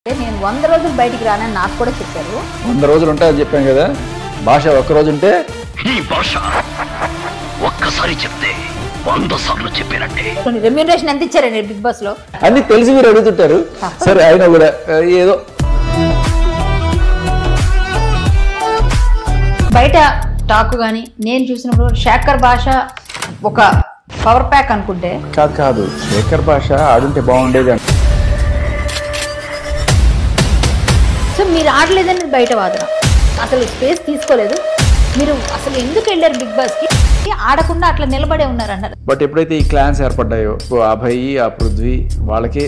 అంటే నేను వంద రోజులు బయటికి రానని నాకు కూడా చెప్పారు వంద రోజులు ఉంటాయని చెప్పాం కదా భాష ఒక్క రోజు ఉంటే ఈ భాష ఒక్కసారి చెప్తే వంద సార్లు చెప్పినట్టే కొన్ని రెమ్యూనరేషన్ ఎంత ఇచ్చారండి బిగ్ బాస్ లో అన్ని తెలిసి మీరు అడుగుతుంటారు సరే అయినా కూడా ఆ, ఏదో బయట టాక్ కానీ నేను చూసినప్పుడు శేఖర్ భాష ఒక పవర్ ప్యాక్ అనుకుంటే కాదు కాదు శేఖర్ భాష ఆడుంటే బాగుండేది అని సో మీరు ఆడలేదని బయట వాదన అసలు స్పేస్ తీసుకోలేదు మీరు అసలు ఎందుకు వెళ్ళారు బిగ్ బాస్ కి ఆడకుండా అట్లా నిలబడే ఉన్నారు అన్నారు బట్ ఎప్పుడైతే ఈ క్లాన్స్ ఏర్పడ్డాయో ఓ అభయ్ ఆ పృథ్వీ వాళ్ళకి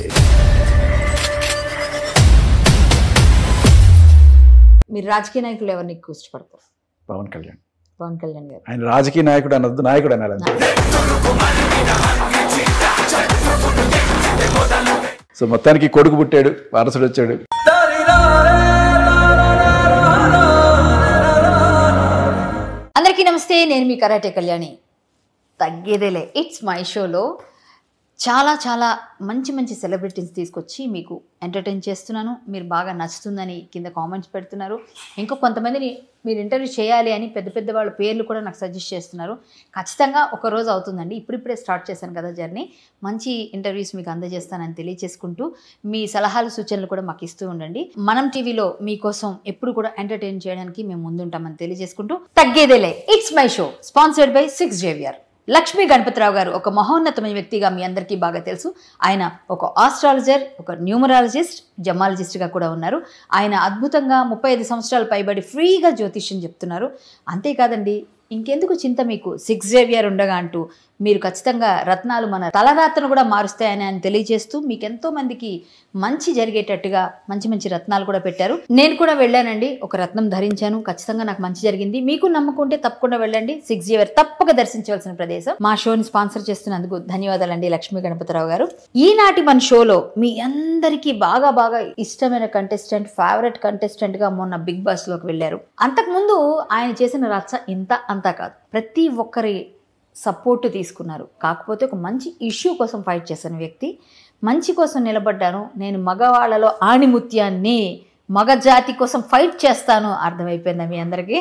మీరు రాజకీయ నాయకులు ఎవరిని ఎక్కువ ఇష్టపడతారు పవన్ కళ్యాణ్ పవన్ కళ్యాణ్ గారు ఆయన రాజకీయ నాయకుడు అనొద్దు నాయకుడు అనాలి అంతే. సో మొత్తానికి కొడుకు పుట్టాడు వారసుడు వచ్చాడు అందరికీ నమస్తే నేను మీ కరాటే కళ్యాణి తగ్గేదేలే ఇట్స్ మై షోలో చాలా చాలా మంచి మంచి సెలబ్రిటీస్ తీసుకొచ్చి మీకు ఎంటర్టైన్ చేస్తున్నాను మీరు బాగా నచ్చుతుందని కింద కామెంట్స్ పెడుతున్నారు ఇంకో కొంతమందిని మీరు ఇంటర్వ్యూ చేయాలి అని పెద్ద పెద్ద వాళ్ళ పేర్లు కూడా నాకు సజెస్ట్ చేస్తున్నారు ఖచ్చితంగా ఒక రోజు అవుతుందండి ఇప్పుడిప్పుడే స్టార్ట్ చేశాను కదా జర్నీ మంచి ఇంటర్వ్యూస్ మీకు అందజేస్తానని తెలియజేసుకుంటూ మీ సలహాలు సూచనలు కూడా మాకు ఇస్తూ ఉండండి మనం టీవీలో మీకోసం ఎప్పుడు కూడా ఎంటర్టైన్ చేయడానికి మేము ముందుంటామని తెలియజేసుకుంటూ తగ్గేదేలే it's my show sponsored by six Xavier Lakshmi Ganapathirao garu ఒక మహోన్నతమైన వ్యక్తిగా మీ అందరికీ బాగా తెలుసు ఆయన ఒక ఆస్ట్రాలజర్ ఒక న్యూమరాలజిస్ట్ జమాలజిస్ట్గా కూడా ఉన్నారు ఆయన అద్భుతంగా ముప్పై ఐదు సంవత్సరాలు పైబడి ఫ్రీగా జ్యోతిష్యం చెప్తున్నారు అంతేకాదండి ఇంకెందుకు చింత మీకు సిక్స్ జేవియర్ ఉండగా అంటూ మీరు ఖచ్చితంగా రత్నాలు మన తలరాత్రను కూడా మారుస్తాయని ఆయన తెలియజేస్తూ మీకు ఎంతో మందికి మంచి జరిగేటట్టుగా మంచి మంచి రత్నాలు కూడా పెట్టారు నేను కూడా వెళ్ళానండి ఒక రత్నం ధరించాను ఖచ్చితంగా నాకు మంచి జరిగింది మీకు నమ్మకుంటే తప్పకుండా వెళ్ళండి సిక్స్ జేవియర్ తప్పక దర్శించవలసిన ప్రదేశం మా షోని స్పాన్సర్ చేస్తున్నందుకు ధన్యవాదాలండి లక్ష్మీ గణపతిరావు గారు ఈనాటి మన షోలో మీ అందరికీ బాగా బాగా ఇష్టమైన కంటెస్టెంట్ ఫేవరెట్ కంటెస్టెంట్ గా మొన్న బిగ్ బాస్ లోకి వెళ్ళారు అంతకుముందు ఆయన చేసిన రచ్చ ఇంత అంతా కాదు ప్రతి ఒక్కరి సపోర్ట్ తీసుకున్నారు కాకపోతే ఒక మంచి ఇష్యూ కోసం ఫైట్ చేసిన వ్యక్తి మంచి కోసం నిలబడ్డాను నేను మగవాళ్ళలో ఆణిముత్యాన్ని మగ జాతి కోసం ఫైట్ చేస్తాను అర్థమైపోయిందా మీ అందరికీ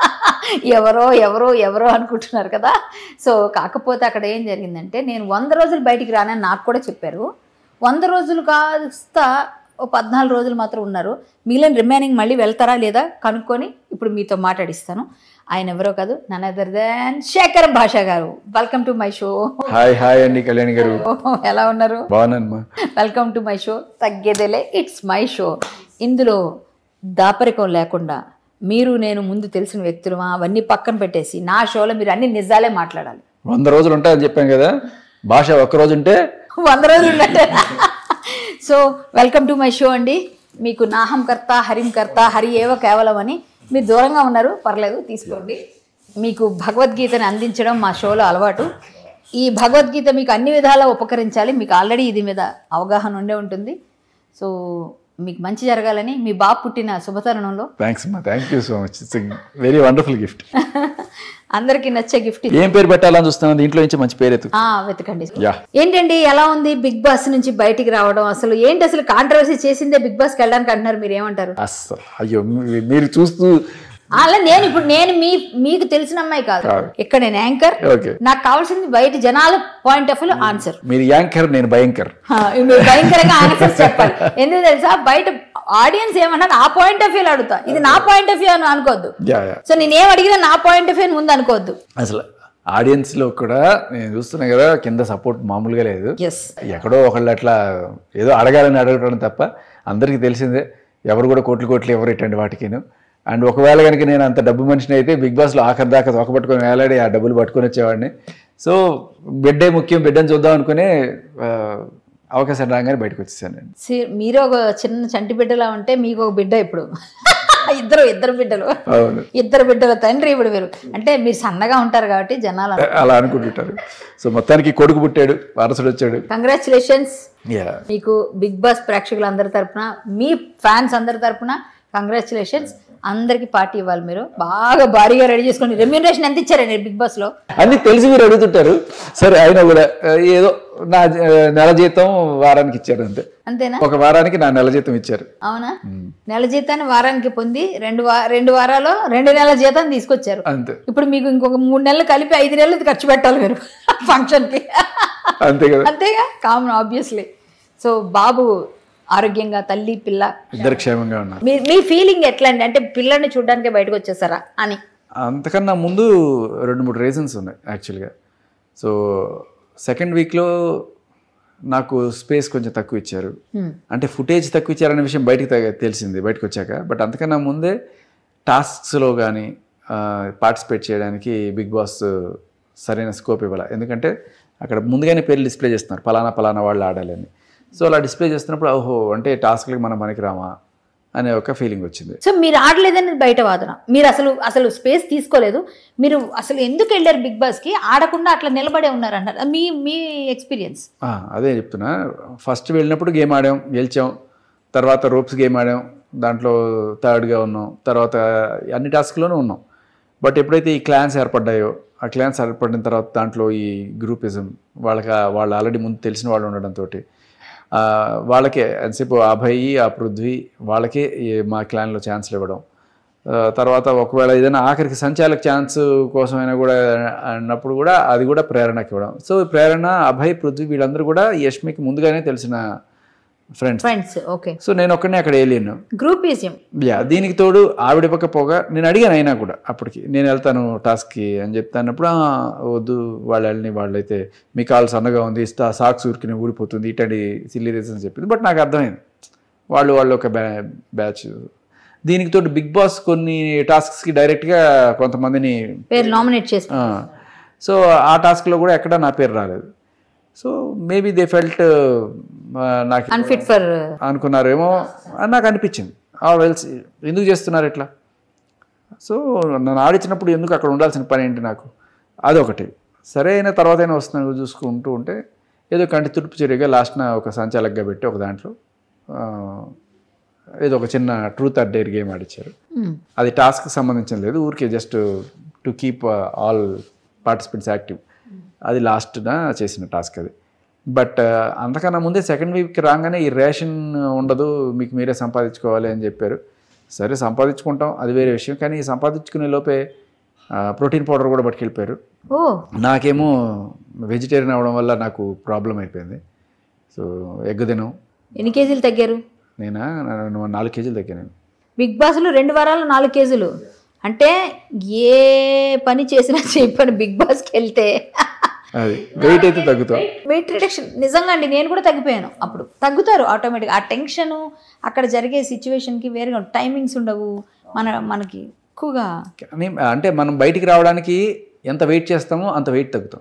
ఎవరో ఎవరో ఎవరో అనుకుంటున్నారు కదా సో కాకపోతే అక్కడ ఏం జరిగిందంటే నేను వంద రోజులు బయటికి రానని నాకు కూడా చెప్పారు వంద రోజులు కాస్త ఓ పద్నాలుగు రోజులు మాత్రం ఉన్నారు మిగిలిన రిమైనింగ్ మళ్ళీ వెళ్తారా లేదా కనుక్కొని ఇప్పుడు మీతో మాట్లాడిస్తాను ఆయన ఎవరో కాదు none other than Shekhar Basha garu welcome to my show hi hi అండి కళ్యాణ్ గారు ఎలా ఉన్నారు బాగున్నాను వెల్కమ్ టు మై షో తగ్గేదేలే ఇట్స్ మై షో ఇందులో దాపరికం లేకుండా మీరు నేను ముందు తెలిసిన వ్యక్తులు అవన్నీ పక్కన పెట్టేసి నా షోలో మీరు అన్ని నిజాలే మాట్లాడాలి వంద రోజులు ఉంటాయని చెప్పాం కదా భాష ఒక్క రోజు ఉంటే వంద రోజులు ఉన్నట్టే so welcome to my show అండి మీకు నాహం కర్త హరిం కర్త హరి ఏవ కేవలం అని మీరు దూరంగా ఉన్నారు పర్లేదు తీసుకోండి మీకు భగవద్గీతని అందించడం మా షోలో అలవాటు ఈ భగవద్గీత మీకు అన్ని విధాలా ఉపకరించాలి మీకు ఆల్రెడీ ఇది మీద అవగాహన ఉండే ఉంటుంది సో మీకు మంచి జరగాలని మీ బాబు పుట్టిన శుభతరుణంలో థ్యాంక్స్ అమ్మా thank you so much it's very wonderful gift అందరికీ నచ్చే గిఫ్ట్ ఇది ఏం పేరు పెట్టాలని చూస్తున్నాను దీంట్లో నుంచి మంచి పేరు ఎత్తు ఆ, వెతకండి యా ఏంటండి ఎలా ఉంది బిగ్ బాస్ నుంచి బయటికి రావడం అసలు ఏంటి అసలు కాంట్రవర్సీ చేసిందే బిగ్ బాస్కి వెళ్ళడానికి అంటున్నారు మీరు ఏమంటారు అస్సలు అయ్యో మీ- మీరు చూస్తూ అలా నేను ఇప్పుడు నేను మీ మీకు తెలిసిన అమ్మాయి కాదు కాదు. ఇక్కడ నేను యాంకర్ ఓకే నాకు కావాల్సింది బయట జనాల పాయింట్ ఆఫ్ వ్యూ ఆన్సర్ మీరు యాంకర్ నేను భయంకర్ మీరు భయంకరంగా ఆన్సర్ చెప్పాలి ఎందుకు తెలుసా బయట ఆడియన్స్ ఏమన్నా ఆ పాయింట్ ఆఫ్ వ్యూ అడుగుతా ఇది నా పాయింట్ ఆఫ్ వ్యూ అని అనుకోవద్దు యా యా సో నేను ఏం అడిగినా నా పాయింట్ ఆఫ్ వ్యూ ముందు అనుకోవద్దు అసలు ఆడియన్స్ లో కూడా నేను చూస్తున్నా కదా కింద సపోర్ట్ మామూలుగా లేదు ఎస్ ఎక్కడో ఒకళ్ళు అట్లా ఏదో అడగాలని అడగడం తప్ప అందరికీ తెలిసిందే ఎవరు కూడా కోట్లు కోట్లు ఎవరు ఇట్టండి వాటికిను అండ్ ఒకవేళ కనుక నేను అంత డబ్బు మనిషిని అయితే బిగ్ బాస్లో ఆఖరి దాకా తొక్క పట్టుకొని వేలాడి ఆ డబ్బులు పట్టుకొని వచ్చేవాడిని సో బిడ్డే ముఖ్యం బిడ్డని చూద్దాం అనుకునే ఆ, అవకాశం రాగానే బయటకు వచ్చేసాను నేను సి- మీరు ఒక చిన్న చంటి బిడ్డలా ఉంటే మీకు ఒక బిడ్డ ఇప్పుడు ఇద్దరు ఇద్దరు బిడ్డలు అవును ఇద్దరు బిడ్డల తండ్రి ఇప్పుడు మీరు అంటే మీరు సన్నగా ఉంటారు కాబట్టి జనాలు అలా అనుకుంటుంటారు సో మొత్తానికి కొడుకు పుట్టాడు వారసుడు వచ్చాడు కంగ్రాచులేషన్స్ యా మీకు బిగ్ బాస్ ప్రేక్షకులందరి తరపున మీ ఫ్యాన్స్ అందరి తరపున కంగ్రాచులేషన్స్ అందరికి పార్టీ ఇవ్వాలి మీరు బాగా భారీగా రెడీ చేసుకోండి రెమ్యూనరేషన్ ఎంత ఇచ్చారండి బిగ్ బాస్ లో అన్ని తెలిసి మీరు అడుగుతుంటారు సరే అయినా కూడా ఆ, ఏదో నా జ- నెల జీతం వారానికి ఇచ్చారు అంతే అంతేనా ఒక వారానికి నా నెల జీతం ఇచ్చారు అవునా నెల జీతాన్ని వారానికి పొంది రెండు వా రెండు వారాలు రెండు నెలల జీతాన్ని తీసుకొచ్చారు అంతే ఇప్పుడు మీకు ఇంకొక మూడు నెలలు కలిపి ఐదు నెలలు ఖర్చు పెట్టాలి మీరు ఫంక్షన్కి అంతే కదా అంతేగా కామన్ ఆబ్వియస్లీ సో బాబు ఆరోగ్యంగా తల్లి పిల్ల ఇద్దరు క్షేమంగా ఉన్నారు మీ మీ ఫీలింగ్ ఎట్లా అండి అంటే పిల్లని చూడడానికి బయటకు వచ్చేసారా అని అంతకన్నా ముందు రెండు మూడు రీజన్స్ ఉన్నాయి యాక్చువల్గా సో సెకండ్ వీక్లో నాకు స్పేస్ కొంచెం తక్కువ ఇచ్చారు Hmm. అంటే ఫుటేజ్ తక్కువ ఇచ్చారనే విషయం బయటకు తె- తెలిసింది బయటకు వచ్చాక బట్ అంతకన్నా ముందే టాస్క్స్లో కానీ పార్టిసిపేట్ చేయడానికి బిగ్ బాస్ సరైన స్కోప్ ఇవ్వాలి ఎందుకంటే అక్కడ ముందుగానే పేర్లు డిస్ప్లే చేస్తున్నారు పలానా పలానా వాళ్ళు ఆడాలి అని సో అలా డిస్ప్లే చేస్తున్నప్పుడు ఓహో అంటే టాస్క్లకి మనం పనికిరామా అనే ఒక ఫీలింగ్ వచ్చింది సో మీరు ఆడలేదని బయట వాదన మీరు అసలు అసలు స్పేస్ తీసుకోలేదు మీరు అసలు ఎందుకు వెళ్ళారు బిగ్ బాస్ కి ఆడకుండా అట్లా నిలబడే ఉన్నారు అన్నారు మీ మీ ఎక్స్పీరియన్స్ ఆ, అదే చెప్తున్నా ఫస్ట్ వెళ్ళినప్పుడు గేమ్ ఆడాం గెలిచాం తర్వాత రోప్స్ గేమ్ ఆడాం దాంట్లో థర్డ్గా ఉన్నాం తర్వాత అన్ని టాస్క్లోనూ ఉన్నాం బట్ ఎప్పుడైతే ఈ క్లాన్స్ ఏర్పడ్డాయో ఆ క్లాన్స్ ఏర్పడిన తర్వాత దాంట్లో ఈ గ్రూపిజం వాళ్ళకి ఆ- వాళ్ళు ఆల్రెడీ ముందు తెలిసిన వాళ్ళు ఉండడంతో వాళ్ళకే ఎంతసేపు అభయ్ ఆ పృథ్వీ వాళ్ళకే ఈ మా క్లాన్లో ఛాన్స్లు ఇవ్వడం ఆ, తర్వాత ఒకవేళ ఏదైనా ఆఖరికి సంచాలక ఛాన్స్ కోసమైనా కూడా అన్నప్పుడు కూడా అది కూడా ప్రేరణకి ఇవ్వడం సో ఈ ప్రేరణ అభయ్ పృథ్వీ వీళ్ళందరూ కూడా యష్మికి ముందుగానే తెలిసిన ఫ్రెండ్స్ ఫ్రెండ్స్ ఓకే సో నేను ఒక్కనే అక్కడ ఏలియను గ్రూపిజం యా దీనికి తోడు ఆవిడ ఇవ్వకపోగా నేను అడిగాను అయినా కూడా అప్పటికి నేను వెళ్తాను టాస్క్కి అని చెప్తానప్పుడు "ఆ, వద్దు వాళ్ళు వెళ్ళని వాళ్ళైతే మీ కాలు సన్నగా ఉంది ఇస్తా సాక్స్ ఊరికి ఊడిపోతుంది ఇటండి సిల్లీ రీజన్స్ చెప్పింది బట్ నాకు అర్థమైంది వాళ్ళు వాళ్ళు ఒక బ్యా బ్యాచ్ దీనికి తోడు బిగ్ బాస్ కొన్ని టాస్క్స్కి డైరెక్ట్గా కొంతమందిని పేరు నామినేట్ చేసి ఆ, సో ఆ టాస్క్లో కూడా ఎక్కడ నా పేరు రాలేదు సో మేబీ దే ఫెల్ట్ నాకు అన్ఫిట్ ఫర్ అనుకున్నారేమో అని నాకు అనిపించింది ఆ వెల్స్ ఎందుకు చేస్తున్నారు ఇట్లా సో నన్ను ఆడించినప్పుడు ఎందుకు అక్కడ ఉండాల్సిన పని ఏంటి నాకు అదొకటి సరే అయిన తర్వాత అయినా వస్తున్నాను చూసుకుంటూ ఉంటే ఏదో కంటి తుడుపు చర్యగా లాస్ట్న ఒక సంచాలకగా పెట్టి ఒక దాంట్లో ఆ, ఏదో ఒక చిన్న ట్రూత్ ఆర్ డేర్ గేమ్ ఆడిచ్చారు అది టాస్క్కి సంబంధించిన లేదు ఊరికే just to keep all participants active అది లాస్ట్న చేసిన టాస్క్ అది బట్ అంతకన్నా ముందే సెకండ్ వీక్ రాగానే ఈ రేషన్ ఉండదు మీకు మీరే సంపాదించుకోవాలి అని చెప్పారు సరే సంపాదించుకుంటాం అది వేరే విషయం కానీ ఈ సంపాదించుకునే లోపే ప్రోటీన్ పౌడర్ కూడా పట్టుకెళ్ళిపోయారు ఓ నాకేమో వెజిటేరియన్ అవడం వల్ల నాకు ప్రాబ్లం అయిపోయింది సో ఎగ్ తినం ఎన్ని కేజీలు తగ్గారు నేనా నా- నాలుగు కేజీలు తగ్గాను నేను బిగ్ బాస్లో రెండు వారాలు నాలుగు కేజీలు అంటే ఏ పని చేసినా చెప్పాను బిగ్ బాస్కి వెళ్తే అది వెయిట్ అయితే తగ్గుతాం వెయిట్ రిడక్షన్ నిజంగా అండి నేను కూడా తగ్గిపోయాను అప్పుడు తగ్గుతారు ఆటోమేటిక్ ఆ టెన్షన్ అక్కడ జరిగే సిచ్యువేషన్కి వేరేగా టైమింగ్స్ ఉండవు మన మనకి ఎక్కువగా కానీ అంటే మనం బయటికి రావడానికి ఎంత వెయిట్ చేస్తామో అంత వెయిట్ తగ్గుతాం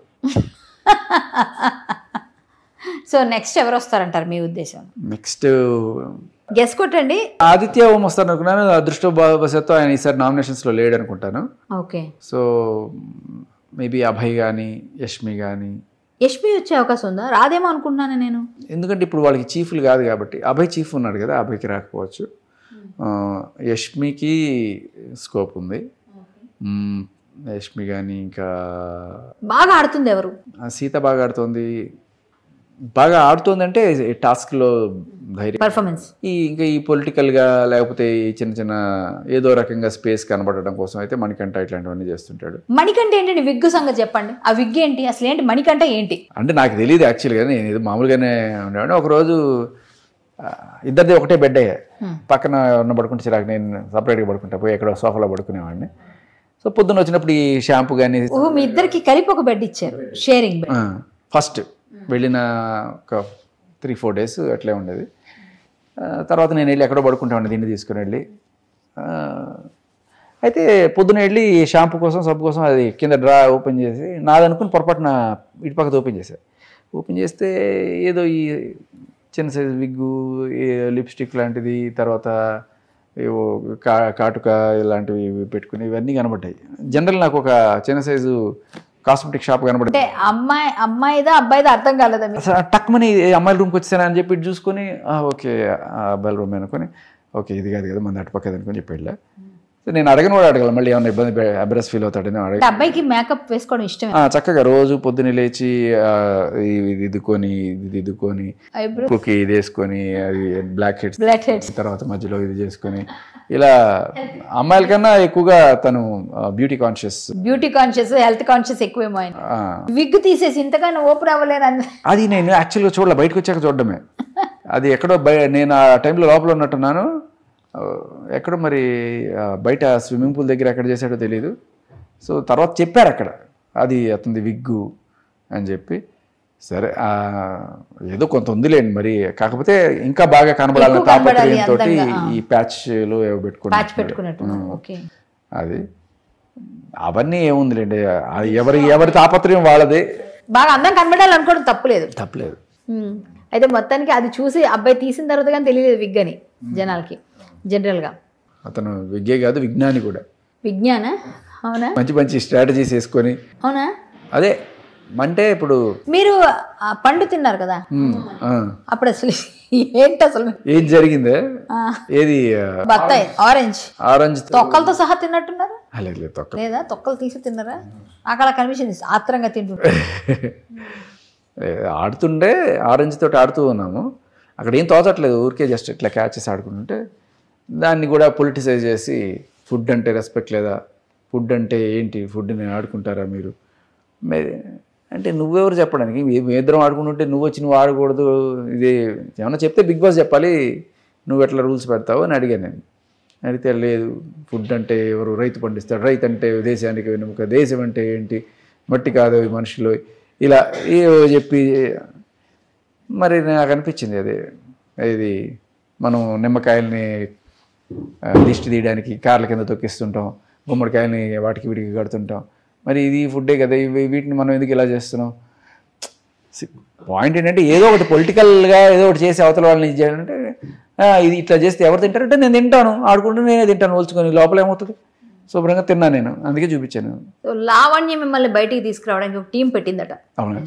సో నెక్స్ట్ ఎవరు వస్తారంటారు మీ ఉద్దేశం నెక్స్ట్ గెస్ కొట్టండి ఆదిత్య ఓం వస్తాను అనుకున్నాను అదృష్టవశాత్తు ఆయన ఈసారి నామినేషన్స్లో లేడు అనుకుంటాను ఓకే సో మేబీ అభయ్ కానీ యష్మి కానీ యష్మి వచ్చే అవకాశం ఉందా రాదేమో అనుకుంటున్నాను నేను ఎందుకంటే ఇప్పుడు వాళ్ళకి చీఫ్లు కాదు కాబట్టి అభయ్ చీఫ్ ఉన్నాడు కదా అభయ్కి రాకపోవచ్చు ఆ, యష్మికి స్కోప్ ఉంది మ్మ్, యష్మి కానీ ఇంకా బాగా ఆడుతుంది ఎవరు ఆ, సీత బాగా ఆడుతోంది బాగా ఆడుతోంది అంటే టాస్క్లో ధైర్యం పర్ఫార్మెన్స్ ఈ ఇంకా ఈ పొలిటికల్గా లేకపోతే ఈ చిన్న చిన్న ఏదో రకంగా స్పేస్ కనబడడం కోసం అయితే మణికంఠ ఇట్లాంటివన్నీ చేస్తుంటాడు మణికంఠ ఏంటండి విగ్గు సంగతి చెప్పండి ఆ విగ్ ఏంటి అసలు ఏంటి మణికంఠ ఏంటి అంటే నాకు తెలియదు యాక్చువల్గా నేను ఇది మామూలుగానే ఉండేవాడిని ఒకరోజు ఆ, ఇద్దరిది ఒకటే బెడ్ అయ్యా పక్కన ఉన్న పడుకుంటే చిరాకు నేను సపరేట్గా పడుకుంటా పోయి ఎక్కడో సోఫాలో పడుకునేవాడిని సో పొద్దున్న వచ్చినప్పుడు ఈ షాంపూ కానీ ఓహో మీ ఇద్దరికి కలిపి ఒక బెడ్ ఇచ్చారు షేరింగ్ బెడ్ ఫస్ట్ వెళ్ళిన ఒక త్రీ ఫోర్ డేస్ అట్లే ఉండేది ఆ, తర్వాత నేను వెళ్ళి ఎక్కడో పడుకుంటా ఉండే దీన్ని తీసుకుని వెళ్ళి ఆ, అయితే పొద్దున వెళ్ళి షాంపూ కోసం సబ్బు కోసం అది కింద డ్రా ఓపెన్ చేసి నాదనుకుని పొరపాటున ఇటు పక్కన ఓపెన్ చేశాను ఓపెన్ చేస్తే ఏదో ఈ చిన్న సైజు విగ్గు లిప్స్టిక్ లాంటిది తర్వాత ఏవో కా కాటుక ఇలాంటివి పెట్టుకుని ఇవన్నీ కనబడ్డాయి జనరల్ నాకు ఒక చిన్న సైజు కాస్మెటిక్ షాప్ కనబడింది అంటే అమ్మాయి అమ్మాయిదా అబ్బాయిదా అర్థం కాలేదా మీకు అసలు టక్మని అమ్మాయిల రూమ్కి వచ్చేసాను అని చెప్పి ఇటు చూసుకొని "ఆ, ఓకే ఆ అబ్బాయిల రూమ్ అనుకొని ఓకే ఇది కాదు కదా మన అటుపక్క అనుకొని చెప్పి వెళ్ళా సో నేను అడగను కూడా అడగల మళ్ళీ ఏమైనా ఇబ్బంది అబ్రెస్ ఫీల్ అవుతాడని అడగ అంటే అబ్బాయికి మేకప్ వేసుకోవడం ఇష్టమే ఆ, చక్కగా రోజు పొద్దున్న లేచి ఆ, ఇది ఇది ఇద్దుకొని ఇది దిద్దుకొని ఐబ్రో కుకి ఇది వేసుకొని అది బ్లాక్ హెడ్స్ బ్లాక్ హెడ్స్ తర్వాత మధ్యలో ఇది చేసుకొని ఇలా అమ్మాయిల కన్నా ఎక్కువగా తను beauty conscious beauty conscious health conscious ఎక్కువేమో ఆయన విగ్ తీసేసి ఇంతకన్నా ఓపెన్ అవ్వలేరు అంద అది నేను యాక్చువల్గా చూడలే బయటకు వచ్చాక చూడడమే అది ఎక్కడో బయ నేను ఆ టైంలో లోపల ఉన్నట్టున్నాను ఆ, ఎక్కడో మరి ఆ, బయట స్విమ్మింగ్ పూల్ దగ్గర ఎక్కడ చేశాడో తెలియదు సో తర్వాత చెప్పారు అక్కడ అది అతనిది విగ్గు అని చెప్పి సరే ఆ, ఏదో కొంత ఉందిలేండి మరి కాకపోతే ఇంకా బాగా కనబడాలన్న ఎక్కువ కనబడాలి తాపత్రయంతో అందంగా, ఆ. ఈ ప్యాచ్లు ఏవో ప్యాచ్ పెట్టుకుని పెట్టుకున్నట్టు ఓకే అది అవన్నీ ఏముందిలేండి అది ఎవరి ఎవరి తాపత్రయం వాళ్ళది బాగా అందం కనబడాలనుకోవడం తప్పులేదు తప్పలేదు ఉమ్. అయితే మొత్తానికి అది చూసి అబ్బాయి తీసిన తర్వాత కానీ తెలియలేదు విగ్ అని జనాలకి జనరల్గా అతను విజ్ఞే కాదు విజ్ఞాని కూడా విజ్ఞాన అవునా మంచి మంచి స్ట్రాటజీస్ వేసుకొని అవునా అదే అంటే ఇప్పుడు మీరు ఆ పండు తిన్నారు కదా ఉమ్, ఆ, అప్పుడు అసలు ఏంటి అసలు ఏం జరిగిందే ఆ, ఏది బత్తాయి ఆరెంజ్ ఆరెంజ్ తొక్కలతో సహా తిన్నట్టున్నారు లేదు లేదు తొక్క లేదా తొక్కలు తీసి తిన్నారా నాకు అలా కనిపించింది ఆత్రంగా తింటుంటే ఆడుతుండే ఆరెంజ్ తోటి ఆడుతూ ఉన్నాము అక్కడ ఏం తోచట్లేదు ఊరికే జస్ట్ ఇట్లా క్యాచ్ చేసి ఆడుకుంటుంటే దాన్ని కూడా పొలిటిసైజ్ చేసి ఫుడ్ అంటే రెస్పెక్ట్ లేదా ఫుడ్ అంటే ఏంటి ఫుడ్ని ఆడుకుంటారా మీరు మే- అంటే నువ్వెవరు చెప్పడానికి మీ మీ ఇద్దరం ఆడుకుంటుంటే నువ్వు వచ్చి నువ్వు ఆడకూడదు ఇది ఏమన్నా చెప్తే బిగ్ బాస్ చెప్పాలి నువ్వు ఎట్లా రూల్స్ పెడతావు అని అడిగాను నేను అడిగితే లేదు ఫుడ్ అంటే ఎవరు రైతు పండిస్తాడు రైతు అంటే దేశానికి వెనుక దేశం అంటే ఏంటి మట్టి కాదు ఈ మనుషులు ఇలా ఏవో చెప్పి మరి నాకు అనిపించింది అది ఇది మనం నిమ్మకాయల్ని ఆ, దిష్టి తీయడానికి కార్ల కింద తొక్కిస్తుంటాం గుమ్మడికాయల్ని వాటికి వీటికి కడుతుంటాం మరి ఇది ఫుడ్డే కదా ఇవి వీటిని మనం ఎందుకు ఇలా చేస్తున్నాం పాయింట్ ఏంటంటే ఏదో ఒకటి పొలిటికల్గా ఏదో ఒకటి చేసి అవతల వాళ్ళని ఇది చేయాలంటే "ఆ, ఇది ఇట్లా చేస్తే ఎవరు తింటారంటే నేను తింటాను ఆడుకుంటూ నేనే తింటాను పోల్చుకొని లోపల ఏమవుతుంది శుభ్రంగా తిన్నా నేను అందుకే చూపించాను సో లావణ్య మిమ్మల్ని బయటికి తీసుకురావడానికి ఒక టీం పెట్టిందట అవును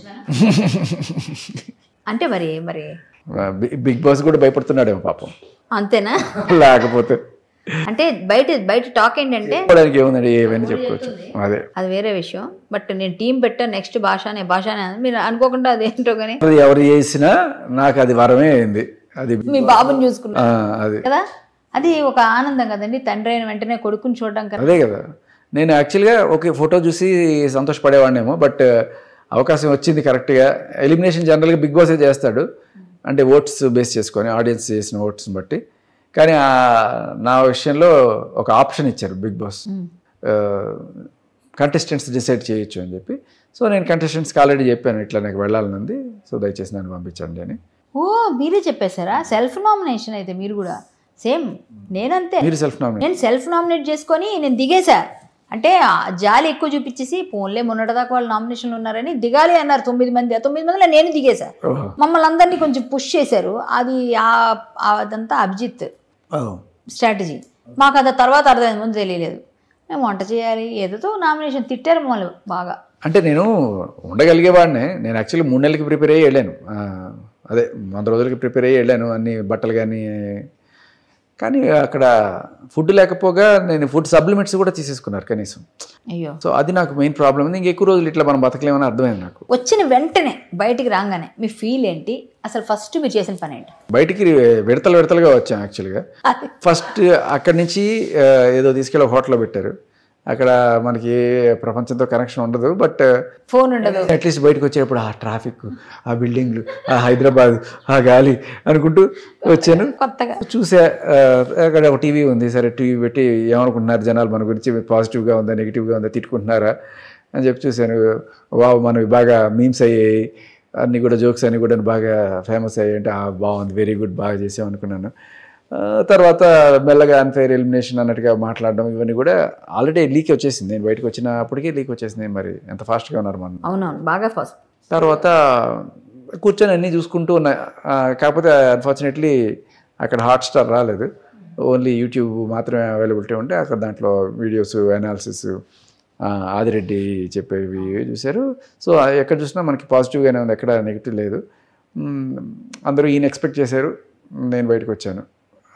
అంటే మరి మరి బి- బిగ్ బాస్ కూడా భయపడుతున్నాడేమో పాపం అంతేనా లేకపోతే అంటే బయట బయట టాక్ ఏంటంటే చెప్పడానికి ఏముందండి ఏమైనా చెప్పుకోవచ్చు అదే అది వేరే విషయం బట్ నేను టీం పెట్టా నెక్స్ట్ భాష అనే భాష అనే మీరు అనుకోకుండా అదేంటో కానీ అది ఎవరు చేసినా నాకు అది వరమే అయింది అది మీ బాబుని చూసుకున్నా ఆ, అది కదా అది ఒక ఆనందం కదండి తండ్రి అయిన వెంటనే కొడుకుని చూడడం కదా అదే కదా నేను యాక్చువల్గా ఓకే ఫోటో చూసి సంతోషపడేవాడినేమో బట్ అవకాశం వచ్చింది కరెక్ట్గా ఎలిమినేషన్ జనరల్గా బిగ్ బాసే చేస్తాడు అంటే ఓట్స్ బేస్ చేసుకొని ఆడియన్స్ చేసిన ఓట్స్ని బట్టి కానీ ఆ నా విషయంలో ఒక ఆప్షన్ ఇచ్చారు బిగ్ బాస్ కంటెస్టెంట్స్ డిసైడ్ చేయొచ్చు అని చెప్పి సో నేను కంటెస్టెంట్స్కి ఆల్రెడీ చెప్పాను ఇట్లా నాకు వెళ్ళాలనుంది సో దయచేసి నన్ను పంపించండి అని ఓ మీరే చెప్పేశారా సెల్ఫ్ నామినేషన్ అయితే మీరు కూడా సేమ్ నేనంతే మీరు సెల్ఫ్ నామినేట్ నేను సెల్ఫ్ నామినేట్ చేసుకొని నేను దిగేశా అంటే ఆ జాలి ఎక్కువ చూపించేసి ఫోన్లే మొన్నటిదాకా వాళ్ళు నామినేషన్లు ఉన్నారని దిగాలి అన్నారు తొమ్మిది మంది ఆ తొమ్మిది మందిలో నేను దిగేశా ఓహో మమ్మల్ని అందరినీ కొంచెం పుష్ చేశారు అది ఆ- ఆ అదంతా అభిజిత్ స్ట్రాటజీ మాకు అది తర్వాత అర్థమైంది ముందు తెలియలేదు మేము వంట చేయాలి ఏదో నామినేషన్ తిట్టారు మమ్మల్ని బాగా అంటే నేను ఉండగలిగేవాడినే నేను యాక్చువల్లీ మూడు నెలలకి ప్రిపేర్ అయ్యి వెళ్ళాను ఆ, అదే వంద రోజులకి ప్రిపేర్ అయ్యి వెళ్ళాను అన్ని బట్టలు కానీ కానీ అక్కడ ఫుడ్ లేకపోగా నేను ఫుడ్ సప్లిమెంట్స్ కూడా తీసేసుకున్నారు కనీసం అయ్యో సో అది నాకు మెయిన్ ప్రాబ్లం ఉంది ఇంకెక్కువ రోజులు ఇట్లా మనం బతకలేమని అర్థమైంది నాకు వచ్చిన వెంటనే బయటికి రాగానే మీ ఫీల్ ఏంటి అసలు ఫస్ట్ మీరు చేసిన పని ఏంటి బయటికి విడతలు విడతలుగా వచ్చాం యాక్చువల్గా అది ఫస్ట్ అక్కడి నుంచి ఆ, ఏదో తీసుకెళ్ళి ఒక హోటల్లో పెట్టారు అక్కడ మనకి ప్రపంచంతో కనెక్షన్ ఉండదు బట్ ఫోన్ ఉండదు అట్లీస్ట్ బయటకు వచ్చేటప్పుడు ఆ ట్రాఫిక్ ఆ బిల్డింగ్లు ఆ హైదరాబాద్ ఆ గాలి అనుకుంటూ వచ్చాను కొత్తగా చూసా ఆ, అక్కడ ఒక టీవీ ఉంది సరే టీవీ పెట్టి ఏమనుకుంటున్నారు జనాలు మన గురించి పాజిటివ్గా ఉందా నెగిటివ్గా ఉందా తిట్టుకుంటున్నారా అని చెప్పి చూశాను వావ్ మనవి బాగా మీమ్స్ అయ్యాయి అన్నీ కూడా జోక్స్ అన్నీ కూడా బాగా ఫేమస్ అయ్యాయి అంటే "ఆ, బాగుంది వెరీ గుడ్ బాగా చేసాం అనుకున్నాను ఆ, తర్వాత మెల్లగా అన్ఫైర్ ఎలిమినేషన్ అన్నట్టుగా మాట్లాడడం ఇవన్నీ కూడా ఆల్రెడీ లీక్ వచ్చేసింది నేను బయటకు వచ్చినప్పటికీ లీక్ వచ్చేసింది మరి ఎంత ఫాస్ట్గా ఉన్నారు మనం అవునవును బాగా ఫస్ట్ తర్వాత కూర్చొని అన్నీ చూసుకుంటూ ఉన్నా ఆ, కాకపోతే అన్ఫార్చునేట్లీ అక్కడ హాట్ స్టార్ రాలేదు ఓన్లీ యూట్యూబ్ మాత్రమే అవైలబిలిటీ ఉంటే అక్కడ దాంట్లో వీడియోస్ అనాలిసిస్ ఆదిరెడ్డి చెప్పేవి చూశారు సో ఎక్కడ చూసినా మనకి పాజిటివ్గానే ఉంది ఎక్కడ నెగిటివ్ లేదు మ్మ్, అందరూ ఈయన ఎక్స్పెక్ట్ చేశారు నేను బయటకు వచ్చాను